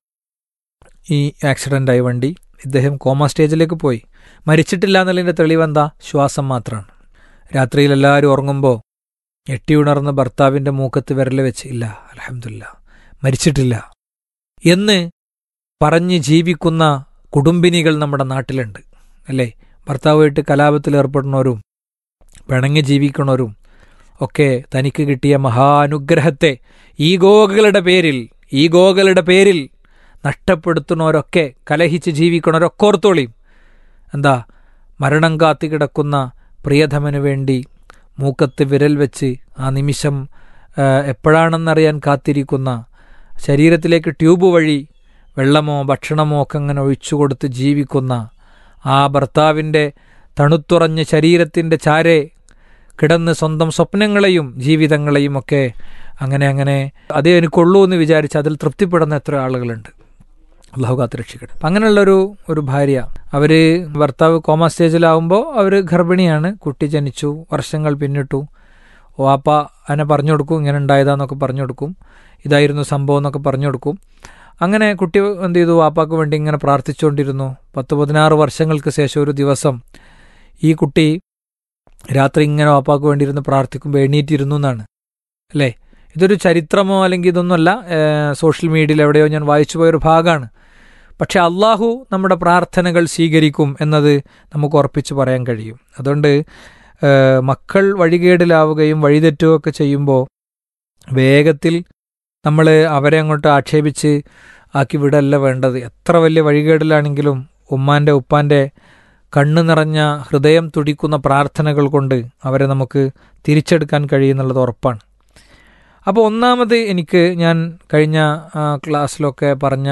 ഈ ആക്സിഡൻ്റായി വണ്ടി ഇദ്ദേഹം കോമ സ്റ്റേജിലേക്ക് പോയി മരിച്ചിട്ടില്ല എന്നുള്ളതിൻ്റെ തെളിവെന്താ ശ്വാസം മാത്രമാണ് രാത്രിയിൽ എല്ലാവരും ഉറങ്ങുമ്പോൾ എട്ടി ഉണർന്ന് ഭർത്താവിൻ്റെ മൂക്കത്ത് വിരൽ വെച്ച് ഇല്ല അലഹമില്ല മരിച്ചിട്ടില്ല എന്ന് പറഞ്ഞ് ജീവിക്കുന്ന കുടുംബിനികൾ നമ്മുടെ നാട്ടിലുണ്ട് അല്ലേ ഭർത്താവുമായിട്ട് കലാപത്തിൽ ഏർപ്പെടുന്നവരും പിണങ്ങി ജീവിക്കണവരും ഒക്കെ തനിക്ക് കിട്ടിയ മഹാനുഗ്രഹത്തെ ഈഗോകളുടെ പേരിൽ ഈഗോകളുടെ പേരിൽ നഷ്ടപ്പെടുത്തുന്നവരൊക്കെ കലഹിച്ച് ജീവിക്കണവരൊക്കെ ഓർത്തോളിയും എന്താ മരണം കാത്തി കിടക്കുന്ന പ്രിയതമന് വേണ്ടി മൂക്കത്ത് വിരൽ വെച്ച് ആ നിമിഷം എപ്പോഴാണെന്നറിയാൻ കാത്തിരിക്കുന്ന ശരീരത്തിലേക്ക് ട്യൂബ് വഴി വെള്ളമോ ഭക്ഷണമോ ഒക്കെ അങ്ങനെ ഒഴിച്ചു കൊടുത്ത് ജീവിക്കുന്ന ആ ഭർത്താവിൻ്റെ തണുത്തുറഞ്ഞ ശരീരത്തിൻ്റെ ചാരെ കിടന്ന് സ്വന്തം സ്വപ്നങ്ങളെയും ജീവിതങ്ങളെയും ഒക്കെ അങ്ങനെ അങ്ങനെ അതേ എനിക്കുള്ളൂ എന്ന് വിചാരിച്ച് അതിൽ തൃപ്തിപ്പെടുന്ന എത്ര ആളുകളുണ്ട് അള്ളാഹു കാത്ത് രക്ഷിക്കട്ടെ അപ്പം അങ്ങനെയുള്ളൊരു ഒരു ഭാര്യ അവർ ഭർത്താവ് കോമ സ്റ്റേജിലാവുമ്പോൾ അവർ ഗർഭിണിയാണ് കുട്ടി ജനിച്ചു വർഷങ്ങൾ പിന്നിട്ടു വാപ്പ അതിനെ പറഞ്ഞു കൊടുക്കും ഇങ്ങനെ ഉണ്ടായതാന്നൊക്കെ പറഞ്ഞു കൊടുക്കും ഇതായിരുന്നു സംഭവം എന്നൊക്കെ പറഞ്ഞു കൊടുക്കും അങ്ങനെ കുട്ടി എന്ത് ചെയ്തു വാപ്പാക്ക് വേണ്ടി ഇങ്ങനെ പ്രാർത്ഥിച്ചുകൊണ്ടിരുന്നു പത്ത് പതിനാറ് വർഷങ്ങൾക്ക് ശേഷം ഒരു ദിവസം ഈ കുട്ടി രാത്രി ഇങ്ങനെ വാപ്പാക്ക് വേണ്ടിയിരുന്ന് പ്രാർത്ഥിക്കുമ്പോൾ എണീറ്റിരുന്നു എന്നാണ് അല്ലേ ഇതൊരു ചരിത്രമോ അല്ലെങ്കിൽ ഇതൊന്നുമല്ല സോഷ്യൽ മീഡിയയിൽ എവിടെയോ ഞാൻ വായിച്ചു പോയൊരു ഭാഗമാണ് പക്ഷെ അള്ളാഹു നമ്മുടെ പ്രാർത്ഥനകൾ സ്വീകരിക്കും എന്നത് നമുക്ക് ഉറപ്പിച്ച് പറയാൻ കഴിയും അതുകൊണ്ട് മക്കൾ വഴികേടിലാവുകയും വഴിതെറ്റുകയൊക്കെ ചെയ്യുമ്പോൾ വേഗത്തിൽ നമ്മൾ അവരെ അങ്ങോട്ട് ആക്ഷേപിച്ച് ആക്കി വിടല്ല വേണ്ടത് എത്ര വലിയ വഴികേടിലാണെങ്കിലും ഉമ്മാൻ്റെ ഉപ്പാൻ്റെ കണ്ണു നിറഞ്ഞ ഹൃദയം തുടിക്കുന്ന പ്രാർത്ഥനകൾ കൊണ്ട് അവരെ നമുക്ക് തിരിച്ചെടുക്കാൻ കഴിയുന്നുള്ളത് ഉറപ്പാണ് അപ്പോൾ ഒന്നാമത് എനിക്ക് ഞാൻ കഴിഞ്ഞ ക്ലാസ്സിലൊക്കെ പറഞ്ഞ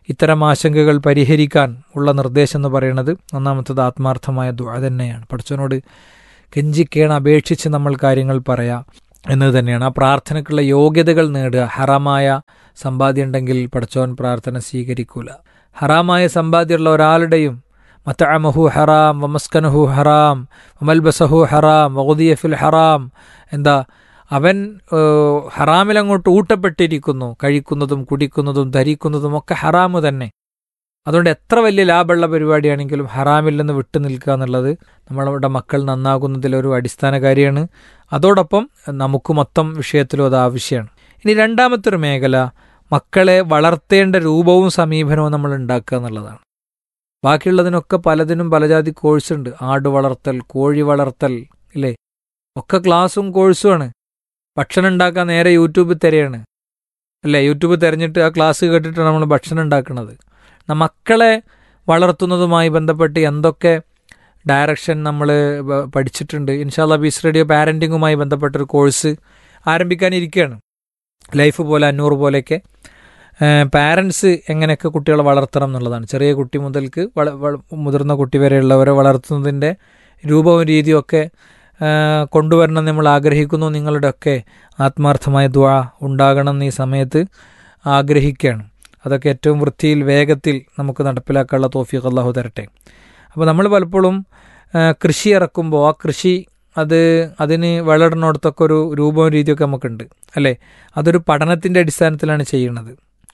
ഇത്തരം ആശങ്കകൾ പരിഹരിക്കാൻ ഉള്ള നിർദ്ദേശം എന്ന് പറയുന്നത് ഒന്നാമത്തത് ആത്മാർത്ഥമായ ദുആ തന്നെയാണ് പഠിച്ചവനോട് കെഞ്ചിക്കേണ് അപേക്ഷിച്ച് നമ്മൾ കാര്യങ്ങൾ പറയാം എന്നത് തന്നെയാണ് ആ പ്രാർത്ഥനയ്ക്കുള്ള യോഗ്യതകൾ നേടുക ഹറാമായ സമ്പാദ്യം ഉണ്ടെങ്കിൽ പഠിച്ചവൻ പ്രാർത്ഥന സ്വീകരിക്കൂല ഹറാമായ സമ്പാദ്യമുള്ള ഒരാളുടെയും മത്തഅമഹു ഹറാം വമസ്കനഹു ഹറാം വമൽബസഹു ഹറാം വൗദിയഫിൽ ഹറാം എന്താ അവൻ ഏഹ്, ഹറാമിലങ്ങോട്ട് ഊട്ടപ്പെട്ടിരിക്കുന്നു കഴിക്കുന്നതും കുടിക്കുന്നതും ധരിക്കുന്നതും ഒക്കെ ഹറാമ് തന്നെ അതുകൊണ്ട് എത്ര വലിയ ലാഭമുള്ള പരിപാടിയാണെങ്കിലും ഹറാമിൽ നിന്ന് വിട്ടു നിൽക്കുക എന്നുള്ളത് നമ്മളുടെ മക്കൾ നന്നാകുന്നതിലൊരു അടിസ്ഥാന കാര്യമാണ് അതോടൊപ്പം നമുക്ക് മൊത്തം വിഷയത്തിലും അത് ആവശ്യമാണ് ഇനി രണ്ടാമത്തെ ഒരു മേഖല മക്കളെ വളർത്തേണ്ട രൂപവും സമീപനവും നമ്മൾ ഉണ്ടാക്കുക എന്നുള്ളതാണ് ബാക്കിയുള്ളതിനൊക്കെ പലതിനും പലജാതി കോഴ്സ് ഉണ്ട് ആട് വളർത്തൽ കോഴി വളർത്തൽ ഇല്ലേ ഒക്കെ ക്ലാസ്സും കോഴ്സുമാണ് ഭക്ഷണം ഉണ്ടാക്കാൻ നേരെ യൂട്യൂബ് തിരയാണ് അല്ലേ യൂട്യൂബ് തിരഞ്ഞിട്ട് ആ ക്ലാസ് കേട്ടിട്ടാണ് നമ്മൾ ഭക്ഷണം ഉണ്ടാക്കുന്നത് ന- മക്കളെ വളർത്തുന്നതുമായി ബന്ധപ്പെട്ട് എന്തൊക്കെ ഡയറക്ഷൻ നമ്മൾ പഠിച്ചിട്ടുണ്ട് ഇൻഷാല്ല ബീസ് റേഡിയോ പാരൻറ്റിങ്ങുമായി ബന്ധപ്പെട്ടൊരു കോഴ്സ് ആരംഭിക്കാനിരിക്കുകയാണ് ലൈഫ് പോലെ അഞ്ഞൂറ് പോലെയൊക്കെ പാരൻസ് എങ്ങനെയൊക്കെ കുട്ടികളെ വളർത്തണം എന്നുള്ളതാണ് ചെറിയ കുട്ടി മുതൽക്ക് വള വള- മുതിർന്ന കുട്ടി വരെയുള്ളവരെ വളർത്തുന്നതിൻ്റെ രൂപവും രീതിയും ഒക്കെ ആ, കൊണ്ടുവരണം എന്ന് നമ്മൾ ആഗ്രഹിക്കുന്നു നിങ്ങളുടെയൊക്കെ ആത്മാർത്ഥമായ ദ്വാ ഉണ്ടാകണം എന്ന് ഈ സമയത്ത് ആഗ്രഹിക്കുകയാണ് അതൊക്കെ ഏറ്റവും വൃത്തിയിൽ വേഗത്തിൽ നമുക്ക് നടപ്പിലാക്കാനുള്ള തോഫിക്ക് അള്ളാഹു തരട്ടെ അപ്പോൾ നമ്മൾ പലപ്പോഴും ആ, കൃഷി ഇറക്കുമ്പോൾ ആ കൃഷി അത് അതിന് വളരുന്നിടത്തൊക്കെ ഒരു രൂപവും രീതിയൊക്കെ നമുക്കുണ്ട് അല്ലേ അതൊരു പഠനത്തിൻ്റെ അടിസ്ഥാനത്തിലാണ് ചെയ്യുന്നത്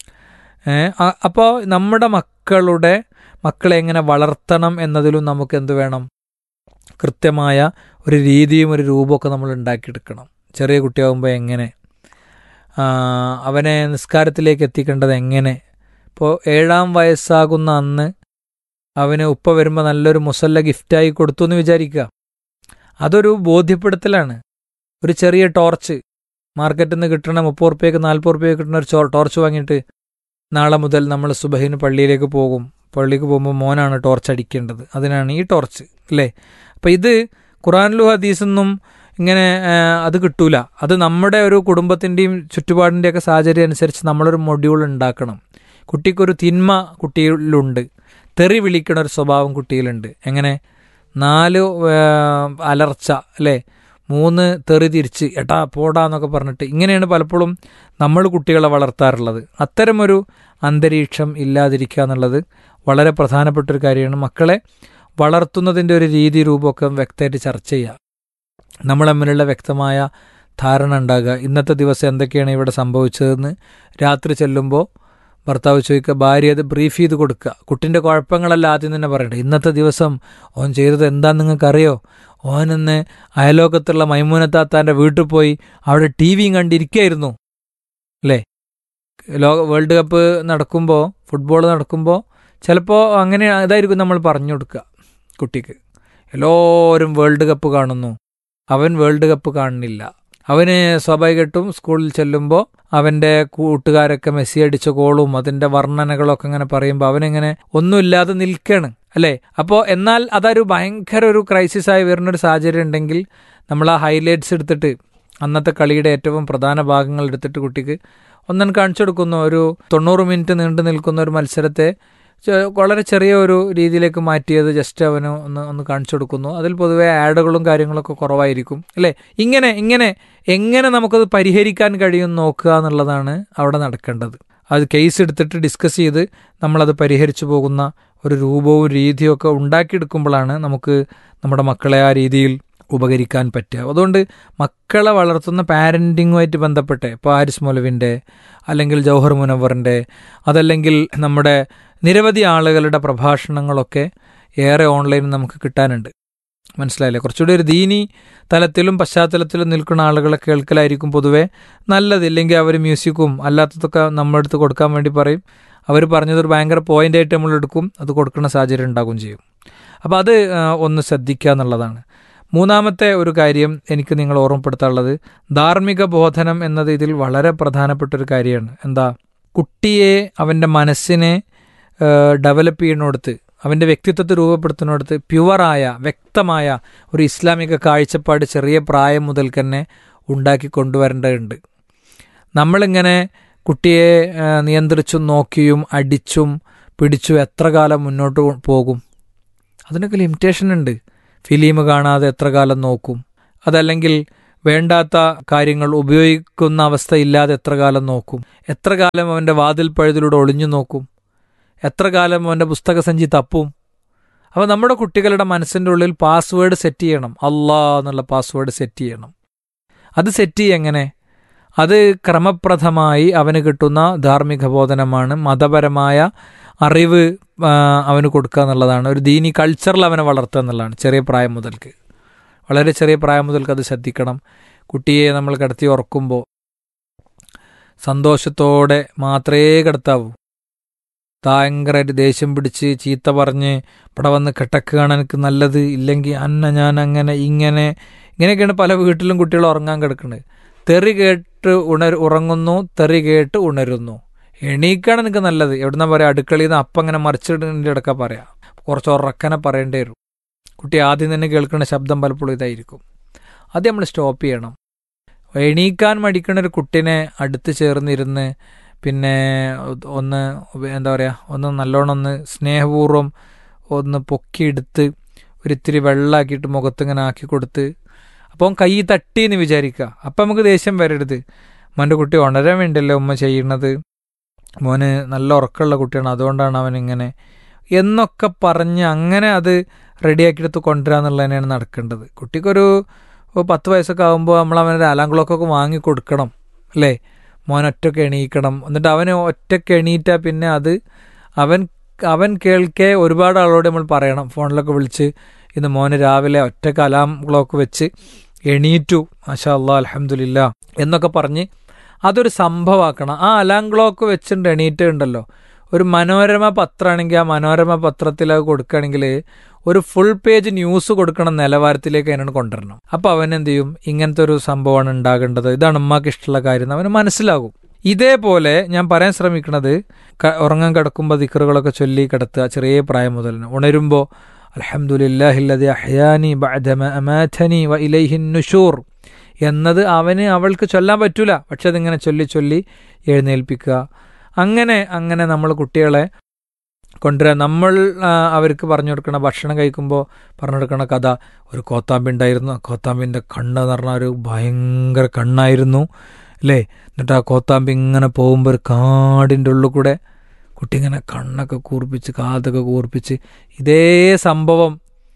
അപ്പോൾ നമ്മുടെ മക്കളുടെ മക്കളെ എങ്ങനെ വളർത്തണം എന്നതിലും നമുക്ക് എന്ത് വേണം കൃത്യമായ ഒരു രീതിയും ഒരു രൂപമൊക്കെ നമ്മൾ ഉണ്ടാക്കിയെടുക്കണം ചെറിയ കുട്ടിയാകുമ്പോൾ എങ്ങനെ ആ, അവനെ നിസ്കാരത്തിലേക്ക് എത്തിക്കേണ്ടത് എങ്ങനെ ഇപ്പോൾ ഏഴാം വയസ്സാകുന്ന അന്ന് അവന് ഉപ്പ വരുമ്പോൾ നല്ലൊരു മുസല്ല ഗിഫ്റ്റായി കൊടുത്തു എന്ന് വിചാരിക്കുക അതൊരു ബോധ്യപ്പെടുത്തലാണ് ഒരു ചെറിയ ടോർച്ച് മാർക്കറ്റിൽ നിന്ന് കിട്ടണ മുപ്പത് റുപ്യക്ക് നാൽപ്പത് റുപ്യക്ക് കിട്ടുന്ന ഒരു ചോ ടോർച്ച് വാങ്ങിയിട്ട് നാളെ മുതൽ നമ്മൾ സുബഹിന് പള്ളിയിലേക്ക് പോകും പള്ളിക്ക് പോകുമ്പോൾ മോനാണ് ടോർച്ച് അടിക്കേണ്ടത് അതിനാണ് ഈ ടോർച്ച് അല്ലേ അപ്പം ഇത് ഖുറാനിലും ഹദീസൊന്നും ഇങ്ങനെ ആ, അത് കിട്ടൂല അത് നമ്മുടെ ഒരു കുടുംബത്തിൻ്റെയും ചുറ്റുപാടിൻ്റെയൊക്കെ സാഹചര്യം അനുസരിച്ച് നമ്മളൊരു മൊഡ്യൂൾ ഉണ്ടാക്കണം കുട്ടിക്കൊരു തിന്മ കുട്ടിയിലുണ്ട് തെറി വിളിക്കണ ഒരു സ്വഭാവം കുട്ടിയിലുണ്ട് എങ്ങനെ നാല് ആ, അലർച്ച അല്ലേ മൂന്ന് തെറി തിരിച്ച് എട്ടാ പോടാ എന്നൊക്കെ പറഞ്ഞിട്ട് ഇങ്ങനെയാണ് പലപ്പോഴും നമ്മൾ കുട്ടികളെ വളർത്താറുള്ളത് അത്തരമൊരു അന്തരീക്ഷം ഇല്ലാതിരിക്കുക എന്നുള്ളത് വളരെ പ്രധാനപ്പെട്ട ഒരു കാര്യമാണ് മക്കളെ വളർത്തുന്നതിൻ്റെ ഒരു രീതി രൂപമൊക്കെ വ്യക്തമായിട്ട് ചർച്ച ചെയ്യുക നമ്മൾ തമ്മിലുള്ള വ്യക്തമായ ധാരണ ഉണ്ടാകുക ഇന്നത്തെ ദിവസം എന്തൊക്കെയാണ് ഇവിടെ സംഭവിച്ചതെന്ന് രാത്രി ചെല്ലുമ്പോൾ ഭർത്താവ് ചോദിക്കുക ഭാര്യ അത് ബ്രീഫ് ചെയ്ത് കൊടുക്കുക കുട്ടിൻ്റെ കുഴപ്പങ്ങളല്ല ആദ്യം തന്നെ പറയട്ടെ ഇന്നത്തെ ദിവസം ഓൻ ചെയ്തത് എന്താന്ന് നിങ്ങൾക്കറിയോ ഓനെന്ന് അയലോകത്തുള്ള മൈമൂനത്താത്താൻ്റെ വീട്ടിൽ പോയി അവിടെ ടി വിയും കണ്ടിരിക്കുകയായിരുന്നു അല്ലേ ലോക വേൾഡ് കപ്പ് നടക്കുമ്പോൾ ഫുട്ബോൾ നടക്കുമ്പോൾ ചിലപ്പോൾ അങ്ങനെ അതായിരിക്കും നമ്മൾ പറഞ്ഞു കൊടുക്കുക കുട്ടിക്ക് എല്ലാവരും വേൾഡ് കപ്പ് കാണുന്നു അവൻ വേൾഡ് കപ്പ് കാണുന്നില്ല അവന് സ്വാഭാവികമായിട്ടും സ്കൂളിൽ ചെല്ലുമ്പോൾ അവൻ്റെ കൂട്ടുകാരൊക്കെ മെസ്സി അടിച്ച കോളും അതിൻ്റെ വർണ്ണനകളൊക്കെ ഇങ്ങനെ പറയുമ്പോൾ അവനിങ്ങനെ ഒന്നുമില്ലാതെ നിൽക്കുകയാണ് അല്ലേ അപ്പോൾ എന്നാൽ അതൊരു ഭയങ്കര ഒരു ക്രൈസിസ് ആയി വരുന്നൊരു സാഹചര്യം ഉണ്ടെങ്കിൽ നമ്മൾ ആ ഹൈലൈറ്റ്സ് എടുത്തിട്ട് അന്നത്തെ കളിയുടെ ഏറ്റവും പ്രധാന ഭാഗങ്ങൾ എടുത്തിട്ട് കുട്ടിക്ക് ഒന്നും കാണിച്ചു കൊടുക്കുന്നു ഒരു തൊണ്ണൂറ് മിനിറ്റ് നീണ്ടു നിൽക്കുന്ന ഒരു മത്സരത്തെ ചെ- വളരെ ചെറിയ ഒരു രീതിയിലേക്ക് മാറ്റിയത് ജസ്റ്റ് അവന് ഒന്ന് ഒന്ന് കാണിച്ചു കൊടുക്കുന്നു അതിൽ പൊതുവെ ആഡുകളും കാര്യങ്ങളൊക്കെ കുറവായിരിക്കും അല്ലേ ഇങ്ങനെ ഇങ്ങനെ എങ്ങനെ നമുക്കത് പരിഹരിക്കാൻ കഴിയും നോക്കുക എന്നുള്ളതാണ് അവിടെ നടക്കേണ്ടത് അത് കേസ് എടുത്തിട്ട് ഡിസ്കസ് ചെയ്ത് നമ്മളത് പരിഹരിച്ചു പോകുന്ന ഒരു രൂപവും രീതിയും ഒക്കെ ഉണ്ടാക്കിയെടുക്കുമ്പോഴാണ് നമുക്ക് നമ്മുടെ മക്കളെ ആ രീതിയിൽ ഉപകരിക്കാൻ പറ്റുക അതുകൊണ്ട് മക്കളെ വളർത്തുന്ന പാരൻറ്റിങ്ങുമായിട്ട് ബന്ധപ്പെട്ട് ഇപ്പോൾ ആരിസ് മൊലവിൻ്റെ അല്ലെങ്കിൽ ജൗഹർ മുനവറിൻ്റെ അതല്ലെങ്കിൽ നമ്മുടെ നിരവധി ആളുകളുടെ പ്രഭാഷണങ്ങളൊക്കെ ഏറെ ഓൺലൈനിൽ നമുക്ക് കിട്ടാനുണ്ട് മനസ്സിലായില്ലേ കുറച്ചുകൂടി ഒരു ദീനി തലത്തിലും പശ്ചാത്തലത്തിലും നിൽക്കുന്ന ആളുകളെ കേൾക്കലായിരിക്കും പൊതുവേ നല്ലത് ഇല്ലെങ്കിൽ അവർ മ്യൂസിക്കും അല്ലാത്തതൊക്കെ നമ്മുടെ അടുത്ത് കൊടുക്കാൻ വേണ്ടി പറയും അവർ പറഞ്ഞതൊരു ഭയങ്കര പോയിൻ്റായിട്ട് നമ്മൾ എടുക്കും അത് കൊടുക്കുന്ന സാഹചര്യം ഉണ്ടാകും ചെയ്യും അപ്പോൾ അത് ആ, ഒന്ന് ശ്രദ്ധിക്കുക എന്നുള്ളതാണ് മൂന്നാമത്തെ ഒരു കാര്യം എനിക്ക് നിങ്ങൾ ഓർമ്മപ്പെടുത്താനുള്ളത് ധാർമ്മിക ബോധനം എന്നത് ഇതിൽ വളരെ പ്രധാനപ്പെട്ട ഒരു കാര്യമാണ് എന്താ കുട്ടിയെ അവൻ്റെ മനസ്സിനെ ഡെവലപ്പ് ചെയ്യുന്നിടത്ത് അവൻ്റെ വ്യക്തിത്വത്തെ രൂപപ്പെടുത്തുന്നിടത്ത് പ്യുവറായ വ്യക്തമായ ഒരു ഇസ്ലാമിക കാഴ്ചപ്പാട് ചെറിയ പ്രായം മുതൽ തന്നെ ഉണ്ടാക്കി കൊണ്ടുവരേണ്ടതുണ്ട് നമ്മളിങ്ങനെ കുട്ടിയെ ആ, നിയന്ത്രിച്ചും നോക്കിയും അടിച്ചും പിടിച്ചും എത്ര കാലം മുന്നോട്ട് പോകും അതിനൊക്കെ ലിമിറ്റേഷൻ ഉണ്ട് ഫിലിം കാണാതെ എത്ര കാലം നോക്കും അതല്ലെങ്കിൽ വേണ്ടാത്ത കാര്യങ്ങൾ ഉപയോഗിക്കുന്ന അവസ്ഥ ഇല്ലാതെ എത്ര കാലം നോക്കും എത്ര കാലം അവൻ്റെ വാതിൽ പഴുതിലൂടെ ഒളിഞ്ഞു നോക്കും എത്ര കാലം അവൻ്റെ പുസ്തകസഞ്ചി തപ്പും അപ്പോൾ നമ്മുടെ കുട്ടികളുടെ മനസ്സിൻ്റെ ഉള്ളിൽ പാസ്വേഡ് സെറ്റ് ചെയ്യണം അള്ളാ എന്നുള്ള പാസ്വേഡ് സെറ്റ് ചെയ്യണം അത് സെറ്റ് ചെയ്യ എങ്ങനെ അത് ക്രമപ്രദമായി അവന് കിട്ടുന്ന ധാർമ്മിക ബോധനമാണ് മതപരമായ അറിവ് ആ, അവന് കൊടുക്കുക എന്നുള്ളതാണ് ഒരു ദീനി കൾച്ചറിൽ അവനെ വളർത്തുക എന്നുള്ളതാണ് ചെറിയ പ്രായം മുതൽക്ക് വളരെ ചെറിയ പ്രായം മുതൽക്ക് അത് ശ്രദ്ധിക്കണം കുട്ടിയെ നമ്മൾ കിടത്തി ഉറക്കുമ്പോൾ സന്തോഷത്തോടെ മാത്രമേ കിടത്താവൂ ഭയങ്കരമായിട്ട് ദേഷ്യം പിടിച്ച് ചീത്ത പറഞ്ഞ് ഇവിടെ വന്ന് കിടക്കുകയാണ് എനിക്ക് നല്ലത് ഇല്ലെങ്കിൽ അന്ന ഞാൻ അങ്ങനെ ഇങ്ങനെ ഇങ്ങനെയൊക്കെയാണ് പല വീട്ടിലും കുട്ടികൾ ഉറങ്ങാൻ കിടക്കുന്നത് തെറി കേട്ട് ഉണർ ഉറങ്ങുന്നു തെറി കേട്ട് ഉണരുന്നു എണീക്കാണ് എനിക്ക് നല്ലത് എവിടുന്ന പറയാം അടുക്കളയിൽ നിന്ന് അപ്പം അങ്ങനെ മറിച്ചിടേണ്ട ഇടക്ക പറയാം കുറച്ച് ഉറക്കനെ പറയേണ്ടി വരും കുട്ടി ആദ്യം തന്നെ കേൾക്കുന്ന ശബ്ദം പലപ്പോഴും ഇതായിരിക്കും അത് നമ്മൾ സ്റ്റോപ്പ് ചെയ്യണം എണീക്കാൻ മടിക്കുന്ന ഒരു കുട്ടിനെ അടുത്ത് ചേർന്നിരുന്ന് പിന്നെ ഒന്ന് എന്താ പറയുക ഒന്ന് നല്ലോണം ഒന്ന് സ്നേഹപൂർവ്വം ഒന്ന് പൊക്കിയെടുത്ത് ഒരിത്തിരി വെള്ളമാക്കിയിട്ട് മുഖത്തിങ്ങനെ ആക്കി കൊടുത്ത് അപ്പം കൈ തട്ടി എന്ന് വിചാരിക്കുക അപ്പം നമുക്ക് ദേഷ്യം വരരുത് മോൻ്റെ കുട്ടി ഉണരാൻ വേണ്ടിയല്ലേ ഉമ്മ ചെയ്യുന്നത് മോന് നല്ല ഉറക്കമുള്ള കുട്ടിയാണ് അതുകൊണ്ടാണ് അവൻ ഇങ്ങനെ എന്നൊക്കെ പറഞ്ഞ് അങ്ങനെ അത് റെഡിയാക്കിയെടുത്ത് കൊണ്ടുവരാന്നുള്ളത് തന്നെയാണ് നടക്കേണ്ടത് കുട്ടിക്കൊരു പത്ത് വയസ്സൊക്കെ ആകുമ്പോൾ നമ്മൾ അവനൊരു അലാം ക്ലോക്കൊക്കെ വാങ്ങി കൊടുക്കണം അല്ലേ മോൻ ഒറ്റയ്ക്ക് എണീക്കണം എന്നിട്ട് അവന് ഒറ്റയ്ക്ക് എണീറ്റാൽ പിന്നെ അത് അവൻ അവൻ കേൾക്കെ ഒരുപാട് ആളോട് നമ്മൾ പറയണം ഫോണിലൊക്കെ വിളിച്ച് ഇന്ന് മോന് രാവിലെ ഒറ്റയ്ക്ക് അലാം ക്ലോക്ക് വെച്ച് എണീറ്റു മാഷാ അല്ലാ അലഹമില്ല എന്നൊക്കെ പറഞ്ഞ് അതൊരു സംഭവമാക്കണം ആ അലാം ക്ലോക്ക് വെച്ചിട്ട് എണീറ്റ് ഉണ്ടല്ലോ ഒരു മനോരമ പത്രമാണെങ്കിൽ ആ മനോരമ പത്രത്തിൽ അത് കൊടുക്കുകയാണെങ്കിൽ ഒരു ഫുൾ പേജ് ന്യൂസ് കൊടുക്കണം നിലവാരത്തിലേക്ക് അതിനാണ് കൊണ്ടുവരണം അപ്പോൾ അവൻ എന്ത് ചെയ്യും ഇങ്ങനത്തെ ഒരു സംഭവമാണ് ഉണ്ടാകേണ്ടത് ഇതാണ് ഉമ്മാക്ക് ഇഷ്ടമുള്ള കാര്യം എന്ന് അവന് മനസ്സിലാകും ഇതേപോലെ ഞാൻ പറയാൻ ശ്രമിക്കുന്നത് ക- ഉറങ്ങാൻ കിടക്കുമ്പോൾ ദിക്കറുകളൊക്കെ ചൊല്ലി കിടത്തുക ചെറിയ പ്രായം മുതൽ ഉണരുമ്പോൾ അൽഹംദുലില്ലാഹില്ലതി അഹ്യാനി ബഅദമ അമാഥനി വ ഇലൈഹിൻ നുഷൂർ എന്നത് അവന് അവൾക്ക് ചൊല്ലാൻ പറ്റൂല പക്ഷെ അതിങ്ങനെ ചൊല്ലി ചൊല്ലി എഴുന്നേൽപ്പിക്കുക അങ്ങനെ അങ്ങനെ നമ്മൾ കുട്ടികളെ കൊണ്ടുവരാൻ നമ്മൾ ആ, അവർക്ക് പറഞ്ഞു കൊടുക്കണ ഭക്ഷണം കഴിക്കുമ്പോൾ പറഞ്ഞു കൊടുക്കണ കഥ ഒരു കോത്താമ്പി ഉണ്ടായിരുന്നു ആ കോത്താമ്പിൻ്റെ കണ്ണ് എന്ന് പറഞ്ഞാൽ ഒരു ഭയങ്കര കണ്ണായിരുന്നു അല്ലേ എന്നിട്ട് ആ കോത്താമ്പി ഇങ്ങനെ പോകുമ്പോൾ ഒരു കാടിൻ്റെ ഉള്ളിൽ കൂടെ കുട്ടി ഇങ്ങനെ കണ്ണൊക്കെ കൂർപ്പിച്ച് കാതൊക്കെ കൂർപ്പിച്ച് ഇതേ സംഭവം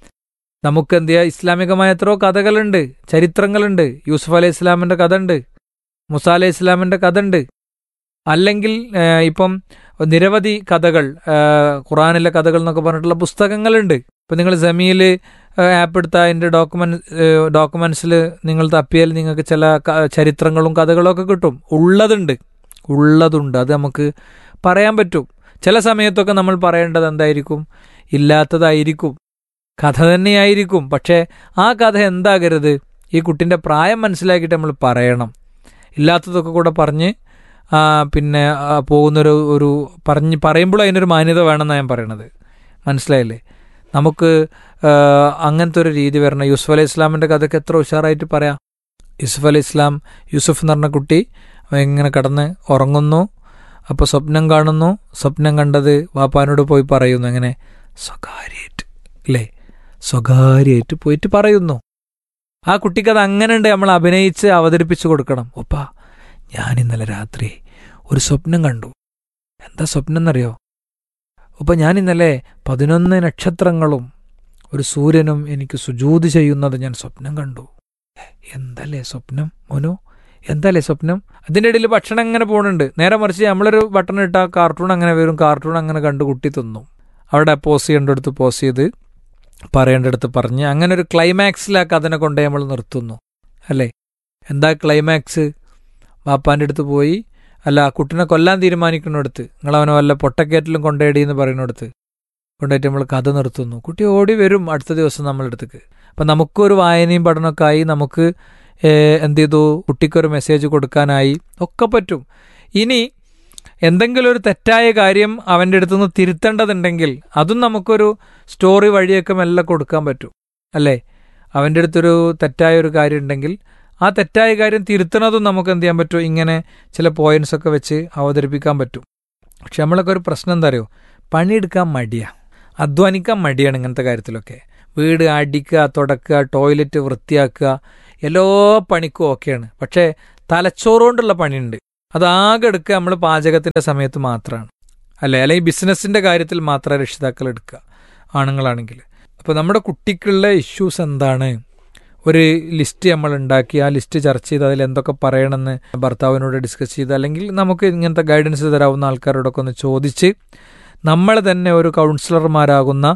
നമുക്ക് എന്ത് ചെയ്യാം ഇസ്ലാമികമായ എത്രയോ കഥകളുണ്ട് ചരിത്രങ്ങളുണ്ട് യൂസുഫ് അലൈഹി ഇസ്ലാമിൻ്റെ കഥ ഉണ്ട് മുസ അലൈഹി ഇസ്ലാമിൻ്റെ കഥ ഉണ്ട് അല്ലെങ്കിൽ ആ, ഇപ്പം നിരവധി കഥകൾ ആ, ഖുറാനിലെ കഥകൾ എന്നൊക്കെ പറഞ്ഞിട്ടുള്ള പുസ്തകങ്ങളുണ്ട് ഇപ്പം നിങ്ങൾ ജമീൽ ആപ്പ് എടുത്ത അതിൻ്റെ ഡോക്യുമെന്റ് ഡോക്യുമെന്റ്സിൽ നിങ്ങൾ തപ്പിയാൽ നിങ്ങൾക്ക് ചില ക- ചരിത്രങ്ങളും കഥകളും ഒക്കെ കിട്ടും ഉള്ളതുണ്ട് ഉള്ളതുണ്ട് അത് നമുക്ക് പറയാൻ പറ്റും ചില സമയത്തൊക്കെ നമ്മൾ പറയേണ്ടത് എന്തായിരിക്കും ഇല്ലാത്തതായിരിക്കും കഥ തന്നെയായിരിക്കും പക്ഷേ ആ കഥ എന്താകരുത് ഈ കുട്ടിൻ്റെ പ്രായം മനസ്സിലാക്കിയിട്ട് നമ്മൾ പറയണം ഇല്ലാത്തതൊക്കെ കൂടെ പറഞ്ഞ് ആ, പിന്നെ ആ, പോകുന്നൊരു ഒരു പറഞ്ഞ് പറയുമ്പോൾ അതിനൊരു മാന്യത വേണമെന്നാണ് ഞാൻ പറയണത് മനസ്സിലായില്ലേ നമുക്ക് ആ, അങ്ങനത്തെ ഒരു രീതി വരണം യൂസുഫ് അലൈഹി ഇസ്ലാമിൻ്റെ കഥയ്ക്ക് എത്ര ഉഷാറായിട്ട് പറയാം യൂസുഫ് അലൈഹി ഇസ്ലാം യൂസുഫ് എന്ന് പറഞ്ഞ കുട്ടി അവൻ ഇങ്ങനെ കടന്ന് ഉറങ്ങുന്നു അപ്പോൾ സ്വപ്നം കാണുന്നു സ്വപ്നം കണ്ടത് വാപ്പാനോട് പോയി പറയുന്നു എങ്ങനെ സ്വകാര്യമായിട്ട് അല്ലേ സ്വകാര്യമായിട്ട് പോയിട്ട് പറയുന്നു ആ കുട്ടിക്ക് അത് അങ്ങനെ ഉണ്ട് നമ്മൾ അഭിനയിച്ച് അവതരിപ്പിച്ചു കൊടുക്കണം ഒപ്പാ ഞാൻ ഇന്നലെ രാത്രി ഒരു സ്വപ്നം കണ്ടു എന്താ സ്വപ്നം എന്നറിയോ ഒപ്പ ഞാൻ ഇന്നലെ പതിനൊന്ന് നക്ഷത്രങ്ങളും ഒരു സൂര്യനും എനിക്ക് സുജൂത് ചെയ്യുന്നത് ഞാൻ സ്വപ്നം കണ്ടു എന്തല്ലേ സ്വപ്നം മോനോ എന്തല്ലേ സ്വപ്നം അതിൻ്റെ ഇടയിൽ ഭക്ഷണം അങ്ങനെ പോകുന്നുണ്ട് നേരെ മറിച്ച് നമ്മളൊരു ബട്ടൺ ഇട്ടാൽ കാർട്ടൂൺ അങ്ങനെ വരും കാർട്ടൂൺ അങ്ങനെ കണ്ട് കുട്ടി തിന്നു അവിടെ പോസ് ചെയ്യേണ്ടടുത്ത് പോസ് ചെയ്ത് പറയേണ്ടടുത്ത് പറഞ്ഞ് അങ്ങനെ ഒരു ക്ലൈമാക്സിൽ ആ കഥനെ കൊണ്ട് നമ്മൾ നിർത്തുന്നു അല്ലേ എന്താ ക്ലൈമാക്സ് ബാപ്പാൻ്റെ അടുത്ത് പോയി അല്ല ആ കുട്ടിനെ കൊല്ലാൻ തീരുമാനിക്കുന്നിടത്ത് നിങ്ങൾ അവനെ വല്ല പൊട്ടക്കേറ്റിലും കൊണ്ടേടി എന്ന് പറയുന്നിടത്ത് കൊണ്ടുപോയിട്ട് നമ്മൾ കഥ നിർത്തുന്നു കുട്ടി ഓടി വരും അടുത്ത ദിവസം നമ്മളെ അടുത്തേക്ക് അപ്പം നമുക്കൊരു വായനയും പഠനമൊക്കെ ആയി നമുക്ക് ഏഹ്, എന്ത് ചെയ്തു കുട്ടിക്കൊരു മെസ്സേജ് കൊടുക്കാനായി ഒക്കെ പറ്റും ഇനി എന്തെങ്കിലും ഒരു തെറ്റായ കാര്യം അവൻ്റെ അടുത്തുനിന്ന് തിരുത്തേണ്ടതുണ്ടെങ്കിൽ അതും നമുക്കൊരു സ്റ്റോറി വഴിയൊക്കെ മെല്ലെ കൊടുക്കാൻ പറ്റും അല്ലേ അവൻ്റെ അടുത്തൊരു തെറ്റായ ഒരു കാര്യം ഉണ്ടെങ്കിൽ ആ തെറ്റായ കാര്യം തിരുത്തണതും നമുക്ക് എന്ത് ചെയ്യാൻ പറ്റും ഇങ്ങനെ ചില പോയിന്റ്സ് ഒക്കെ വെച്ച് അവതരിപ്പിക്കാൻ പറ്റും പക്ഷെ നമ്മളൊക്കെ ഒരു പ്രശ്നം എന്താ അറിയോ പണിയെടുക്കാൻ മടിയാണ് അധ്വാനിക്കാൻ മടിയാണ് ഇങ്ങനത്തെ കാര്യത്തിലൊക്കെ വീട് അടിക്കുക തുടക്കുക ടോയ്ലറ്റ് വൃത്തിയാക്കുക എല്ലാ പണിക്കും ഓക്കെയാണ് പക്ഷേ തലച്ചോറുകൊണ്ടുള്ള പണിയുണ്ട് അതാകെ എടുക്കുക നമ്മൾ പാചകത്തിൻ്റെ സമയത്ത് മാത്രമാണ് അല്ലേ അല്ലെങ്കിൽ ബിസിനസ്സിൻ്റെ കാര്യത്തിൽ മാത്രമേ രക്ഷിതാക്കൾ എടുക്കുക ആണുങ്ങളാണെങ്കിൽ അപ്പോൾ നമ്മുടെ കുട്ടിക്കുള്ള ഇഷ്യൂസ് എന്താണ് ഒരു ലിസ്റ്റ് നമ്മൾ ഉണ്ടാക്കി ആ ലിസ്റ്റ് ചർച്ച ചെയ്ത് അതിൽ എന്തൊക്കെ പറയണമെന്ന് ഭർത്താവിനോട് ഡിസ്കസ് ചെയ്ത് അല്ലെങ്കിൽ നമുക്ക് ഇങ്ങനത്തെ ഗൈഡൻസ് തരാവുന്ന ആൾക്കാരോടൊക്കെ ഒന്ന് ചോദിച്ച് നമ്മൾ തന്നെ ഒരു കൗൺസിലർമാരാകുന്ന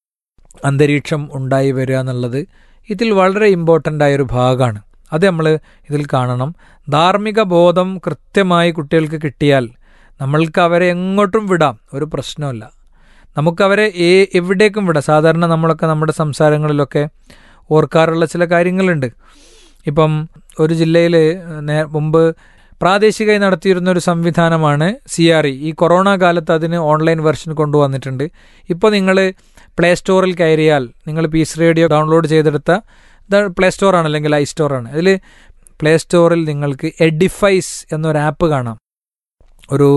അന്തരീക്ഷം ഉണ്ടായി വരിക എന്നുള്ളത് ഇതിൽ വളരെ ഇമ്പോർട്ടൻ്റ് ആയൊരു ഭാഗമാണ് അത് നമ്മൾ ഇതിൽ കാണണം ധാർമ്മിക ബോധം കൃത്യമായി കുട്ടികൾക്ക് കിട്ടിയാൽ നമ്മൾക്ക് അവരെ എങ്ങോട്ടും വിടാം ഒരു പ്രശ്നമല്ല നമുക്കവരെ ഏ എവിടേക്കും വിടാം സാധാരണ നമ്മളൊക്കെ നമ്മുടെ സംസാരങ്ങളിലൊക്കെ ഓർക്കാറുള്ള ചില കാര്യങ്ങളുണ്ട് ഇപ്പം ഒരു ജില്ലയിൽ മുമ്പ് പ്രാദേശികമായി നടത്തിയിരുന്ന ഒരു സംവിധാനമാണ് സി ആർ ഇ ഈ കൊറോണ കാലത്ത് അതിന് ഓൺലൈൻ വെർഷൻ കൊണ്ടുവന്നിട്ടുണ്ട് ഇപ്പോൾ നിങ്ങൾ പ്ലേ സ്റ്റോറിൽ കയറിയാൽ നിങ്ങൾ പീസ് റേഡിയോ ഡൗൺലോഡ് ചെയ്തെടുത്ത പ്ലേ സ്റ്റോറാണ് അല്ലെങ്കിൽ ഐ സ്റ്റോറാണ് അതിൽ പ്ലേ സ്റ്റോറിൽ നിങ്ങൾക്ക് എഡിഫൈസ് എന്നൊരു ആപ്പ് കാണാം ഒരു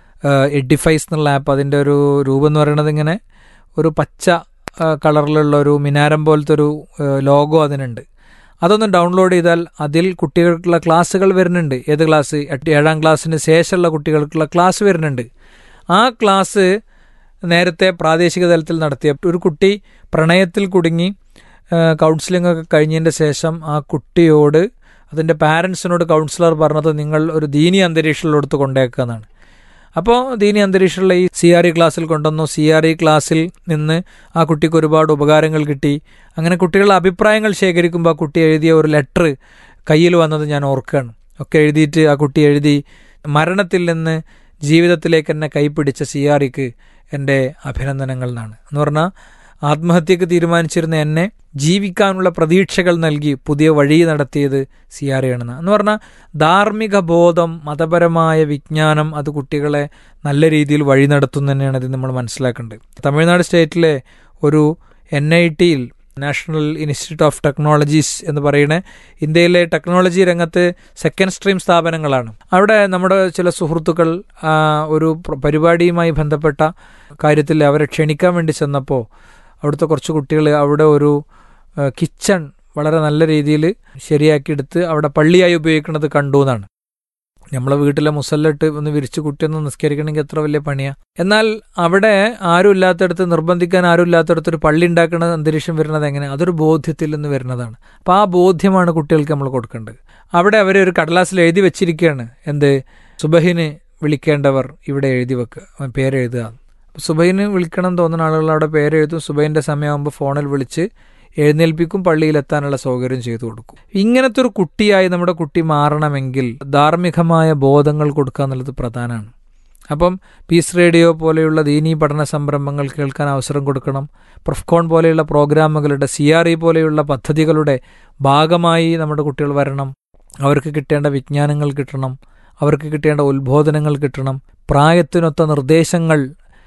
എഡിഫൈസ് എന്നുള്ള ആപ്പ് അതിൻ്റെ ഒരു രൂപം എന്ന് പറയുന്നത് ഇങ്ങനെ ഒരു പച്ച കളറിലുള്ള ഒരു മിനാരം പോലത്തെ ഒരു ലോഗോ അതിനുണ്ട് അതൊന്ന് ഡൗൺലോഡ് ചെയ്താൽ അതിൽ കുട്ടികൾക്കുള്ള ക്ലാസ്സുകൾ വരുന്നുണ്ട് ഏത് ക്ലാസ് എട്ട് ഏഴാം ക്ലാസ്സിന് ശേഷമുള്ള കുട്ടികൾക്കുള്ള ക്ലാസ് വരുന്നുണ്ട് ആ ക്ലാസ് നേരത്തെ പ്രാദേശിക തലത്തിൽ നടത്തിയ ഒരു കുട്ടി പ്രണയത്തിൽ കുടുങ്ങി കൗൺസിലിംഗ് ഒക്കെ കഴിഞ്ഞതിൻ്റെ ശേഷം ആ കുട്ടിയോട് അതിൻ്റെ പാരൻസിനോട് കൗൺസിലർ പറഞ്ഞത് നിങ്ങൾ ഒരു ദീനി അന്തരീക്ഷത്തിലെടുത്ത് കൊണ്ടേക്കുക എന്നാണ് അപ്പോൾ ദീനി അന്തരീക്ഷമുള്ള ഈ സി ആർ ഇ ക്ലാസ്സിൽ കൊണ്ടുവന്നു സി ആർ ഇ ക്ലാസ്സിൽ നിന്ന് ആ കുട്ടിക്ക് ഒരുപാട് ഉപകാരങ്ങൾ കിട്ടി അങ്ങനെ കുട്ടികളുടെ അഭിപ്രായങ്ങൾ ശേഖരിക്കുമ്പോൾ ആ കുട്ടി എഴുതിയ ഒരു ലെറ്റർ കയ്യിൽ വന്നത് ഞാൻ ഓർക്കുകയാണ് ഒക്കെ എഴുതിയിട്ട് ആ കുട്ടി എഴുതി മരണത്തിൽ നിന്ന് ജീവിതത്തിലേക്ക് എന്നെ കൈപ്പിടിച്ച സി ആർ ഇക്ക് എൻ്റെ അഭിനന്ദനങ്ങൾ എന്നാണ് എന്ന് പറഞ്ഞാൽ ആത്മഹത്യക്ക് തീരുമാനിച്ചിരുന്ന എന്നെ ജീവിക്കാനുള്ള പ്രതീക്ഷകൾ നൽകി പുതിയ വഴി നടത്തിയത് സി ആർ ആണെന്ന് എന്ന് പറഞ്ഞാൽ ധാർമ്മിക ബോധം മതപരമായ വിജ്ഞാനം അത് കുട്ടികളെ നല്ല രീതിയിൽ വഴി നടത്തുന്നു തന്നെയാണ് ഇത് നമ്മൾ മനസ്സിലാക്കേണ്ടത് തമിഴ്നാട് സ്റ്റേറ്റിലെ ഒരു എൻ ഐ ടിയിൽ നാഷണൽ ഇൻസ്റ്റിറ്റ്യൂട്ട് ഓഫ് ടെക്നോളജീസ് എന്ന് പറയുന്ന ഇന്ത്യയിലെ ടെക്നോളജി രംഗത്ത് സെക്കൻഡ് സ്ട്രീം സ്ഥാപനങ്ങളാണ് അവിടെ നമ്മുടെ ചില സുഹൃത്തുക്കൾ ഒരു പരിപാടിയുമായി ബന്ധപ്പെട്ട കാര്യത്തിൽ അവരെ ക്ഷണിക്കാൻ വേണ്ടി ചെന്നപ്പോൾ അവിടുത്തെ കുറച്ച് കുട്ടികൾ അവിടെ ഒരു കിച്ചൺ വളരെ നല്ല രീതിയിൽ ശരിയാക്കിയെടുത്ത് അവിടെ പള്ളിയായി ഉപയോഗിക്കുന്നത് കണ്ടു എന്നാണ് നമ്മളെ വീട്ടിലെ മുസല്ലിട്ട് ഒന്ന് വിരിച്ച് കുട്ടിയൊന്ന് നിസ്കരിക്കണമെങ്കിൽ എത്ര വലിയ പണിയാ എന്നാൽ അവിടെ ആരും ഇല്ലാത്തടത്ത് നിർബന്ധിക്കാൻ ആരും ഇല്ലാത്തടത്ത് ഒരു പള്ളി ഉണ്ടാക്കുന്ന അന്തരീക്ഷം വരുന്നത് എങ്ങനെ അതൊരു ബോധ്യത്തിൽ നിന്ന് വരുന്നതാണ് അപ്പോൾ ആ ബോധ്യമാണ് കുട്ടികൾക്ക് നമ്മൾ കൊടുക്കേണ്ടത് അവിടെ അവർ ഒരു കടലാസിൽ എഴുതി വെച്ചിരിക്കുകയാണ് എന്ത് സുബഹിന് വിളിക്കേണ്ടവർ ഇവിടെ എഴുതി വെക്കുക പേരെഴുതുക സുബൈന് വിളിക്കണം തോന്നുന്ന ആളുകൾ അവിടെ പേരെഴുതും സുബൈൻ്റെ സമയമാകുമ്പോൾ ഫോണിൽ വിളിച്ച് എഴുന്നേൽപ്പിക്കും പള്ളിയിലെത്താനുള്ള സൗകര്യം ചെയ്തു കൊടുക്കും ഇങ്ങനത്തെ ഒരു കുട്ടിയായി നമ്മുടെ കുട്ടി മാറണമെങ്കിൽ ധാർമ്മികമായ ബോധങ്ങൾ കൊടുക്കുക എന്നുള്ളത് പ്രധാനമാണ് അപ്പം പീസ് റേഡിയോ പോലെയുള്ള ദീനീ പഠന സംരംഭങ്ങൾ കേൾക്കാൻ അവസരം കൊടുക്കണം പ്രൊഫ്കോൺ പോലെയുള്ള പ്രോഗ്രാമുകളുടെ സി ആർ ഇ പോലെയുള്ള പദ്ധതികളുടെ ഭാഗമായി നമ്മുടെ കുട്ടികൾ വരണം അവർക്ക് കിട്ടേണ്ട വിജ്ഞാനങ്ങൾ കിട്ടണം അവർക്ക് കിട്ടേണ്ട ഉത്ബോധനങ്ങൾ കിട്ടണം പ്രായത്തിനൊത്ത നിർദ്ദേശങ്ങൾ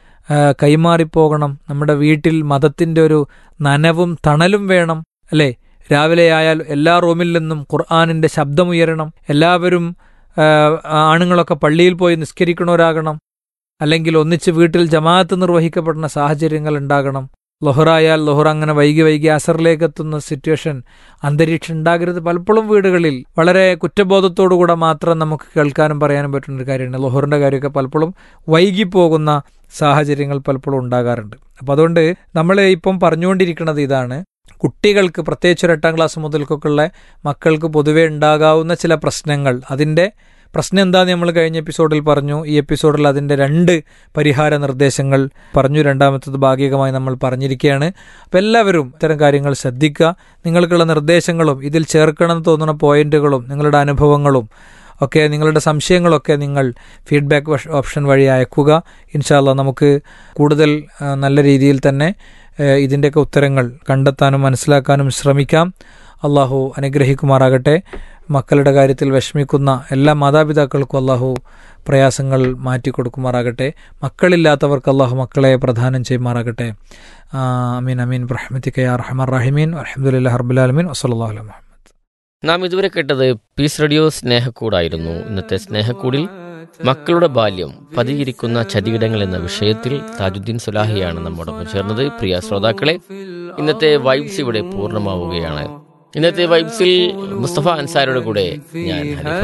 കൈമാറിപ്പോകണം നമ്മുടെ വീട്ടിൽ മതത്തിൻ്റെ ഒരു നനവും തണലും വേണം അല്ലേ രാവിലെ ആയാൽ എല്ലാ റൂമിൽ നിന്നും ഖുർആാനിൻ്റെ ശബ്ദമുയരണം എല്ലാവരും ആണുങ്ങളൊക്കെ പള്ളിയിൽ പോയി നിസ്കരിക്കണവരാകണം അല്ലെങ്കിൽ ഒന്നിച്ച് വീട്ടിൽ ജമാഅത്ത് നിർവഹിക്കപ്പെടുന്ന സാഹചര്യങ്ങൾ ഉണ്ടാകണം ലൊഹറായാൽ ലൊഹറ അങ്ങനെ വൈകി വൈകി അസറിലേക്ക് എത്തുന്ന സിറ്റുവേഷൻ അന്തരീക്ഷം ഉണ്ടാകരുത് പലപ്പോഴും വീടുകളിൽ വളരെ കുറ്റബോധത്തോടുകൂടെ മാത്രം നമുക്ക് കേൾക്കാനും പറയാനും പറ്റുന്ന ഒരു കാര്യമാണ് ലൊഹറിൻ്റെ കാര്യമൊക്കെ പലപ്പോഴും വൈകി പോകുന്ന സാഹചര്യങ്ങൾ പലപ്പോഴും ഉണ്ടാകാറുണ്ട് അപ്പോൾ അതുകൊണ്ട് നമ്മൾ ഇപ്പം പറഞ്ഞുകൊണ്ടിരിക്കുന്നത് ഇതാണ് കുട്ടികൾക്ക് പ്രത്യേകിച്ച് ഒരു എട്ടാം ക്ലാസ് മുതൽക്കൊക്കെയുള്ള മക്കൾക്ക് പൊതുവേ ഉണ്ടാകാവുന്ന ചില പ്രശ്നങ്ങൾ അതിൻ്റെ പ്രശ്നം എന്താണെന്ന് നമ്മൾ കഴിഞ്ഞ എപ്പിസോഡിൽ പറഞ്ഞു ഈ എപ്പിസോഡിൽ അതിൻ്റെ രണ്ട് പരിഹാര നിർദ്ദേശങ്ങൾ പറഞ്ഞു രണ്ടാമത്തത് ഭാഗികമായി നമ്മൾ പറഞ്ഞിരിക്കുകയാണ് അപ്പോൾ എല്ലാവരും ഇത്തരം കാര്യങ്ങൾ ശ്രദ്ധിക്കുക നിങ്ങൾക്കുള്ള നിർദ്ദേശങ്ങളും ഇതിൽ ചേർക്കണമെന്ന് തോന്നുന്ന പോയിന്റുകളും നിങ്ങളുടെ അനുഭവങ്ങളും ഒക്കെ നിങ്ങളുടെ സംശയങ്ങളൊക്കെ നിങ്ങൾ ഫീഡ്ബാക്ക് ഓപ്ഷൻ വഴി അയക്കുക ഇൻഷാല്ല നമുക്ക് കൂടുതൽ നല്ല രീതിയിൽ തന്നെ ഇതിൻ്റെയൊക്കെ ഉത്തരങ്ങൾ കണ്ടെത്താനും മനസ്സിലാക്കാനും ശ്രമിക്കാം അള്ളാഹു അനുഗ്രഹിക്കുമാറാകട്ടെ മക്കളുടെ കാര്യത്തിൽ വിഷമിക്കുന്ന എല്ലാ മാതാപിതാക്കൾക്കും അള്ളാഹു പ്രയാസങ്ങൾ മാറ്റിക്കൊടുക്കുമാറാകട്ടെ മക്കളില്ലാത്തവർക്ക് അള്ളാഹു മക്കളെ പ്രദാനം ചെയ്യുമാറാകട്ടെ അമീൻ അമീൻ റഹ്മത്തിക്കയ റഹ്മർ റഹിമീൻ അലഹമുല്ലാ ഹർബുലാലമീൻ വസല്ലാ മുഹമ്മദ് നാം ഇതുവരെ കേട്ടത് പീസ് റേഡിയോ സ്നേഹക്കൂടായിരുന്നു ഇന്നത്തെ സ്നേഹക്കൂടിൽ മക്കളുടെ ബാല്യം പതിയിരിക്കുന്ന ചതിയിടങ്ങൾ എന്ന വിഷയത്തിൽ താജുദ്ദീൻ സുലാഹിയാണ് നമ്മോടൊപ്പം ചേർന്നത് പ്രിയ ശ്രോതാക്കളെ ഇന്നത്തെ വൈബ്സ് ഇവിടെ പൂർണ്ണമാവുകയാണ് ഇന്നത്തെ വൈബ്സിൽ മുസ്തഫ അൻസാരുടെ കൂടെ ഞാൻ ഹനീഫ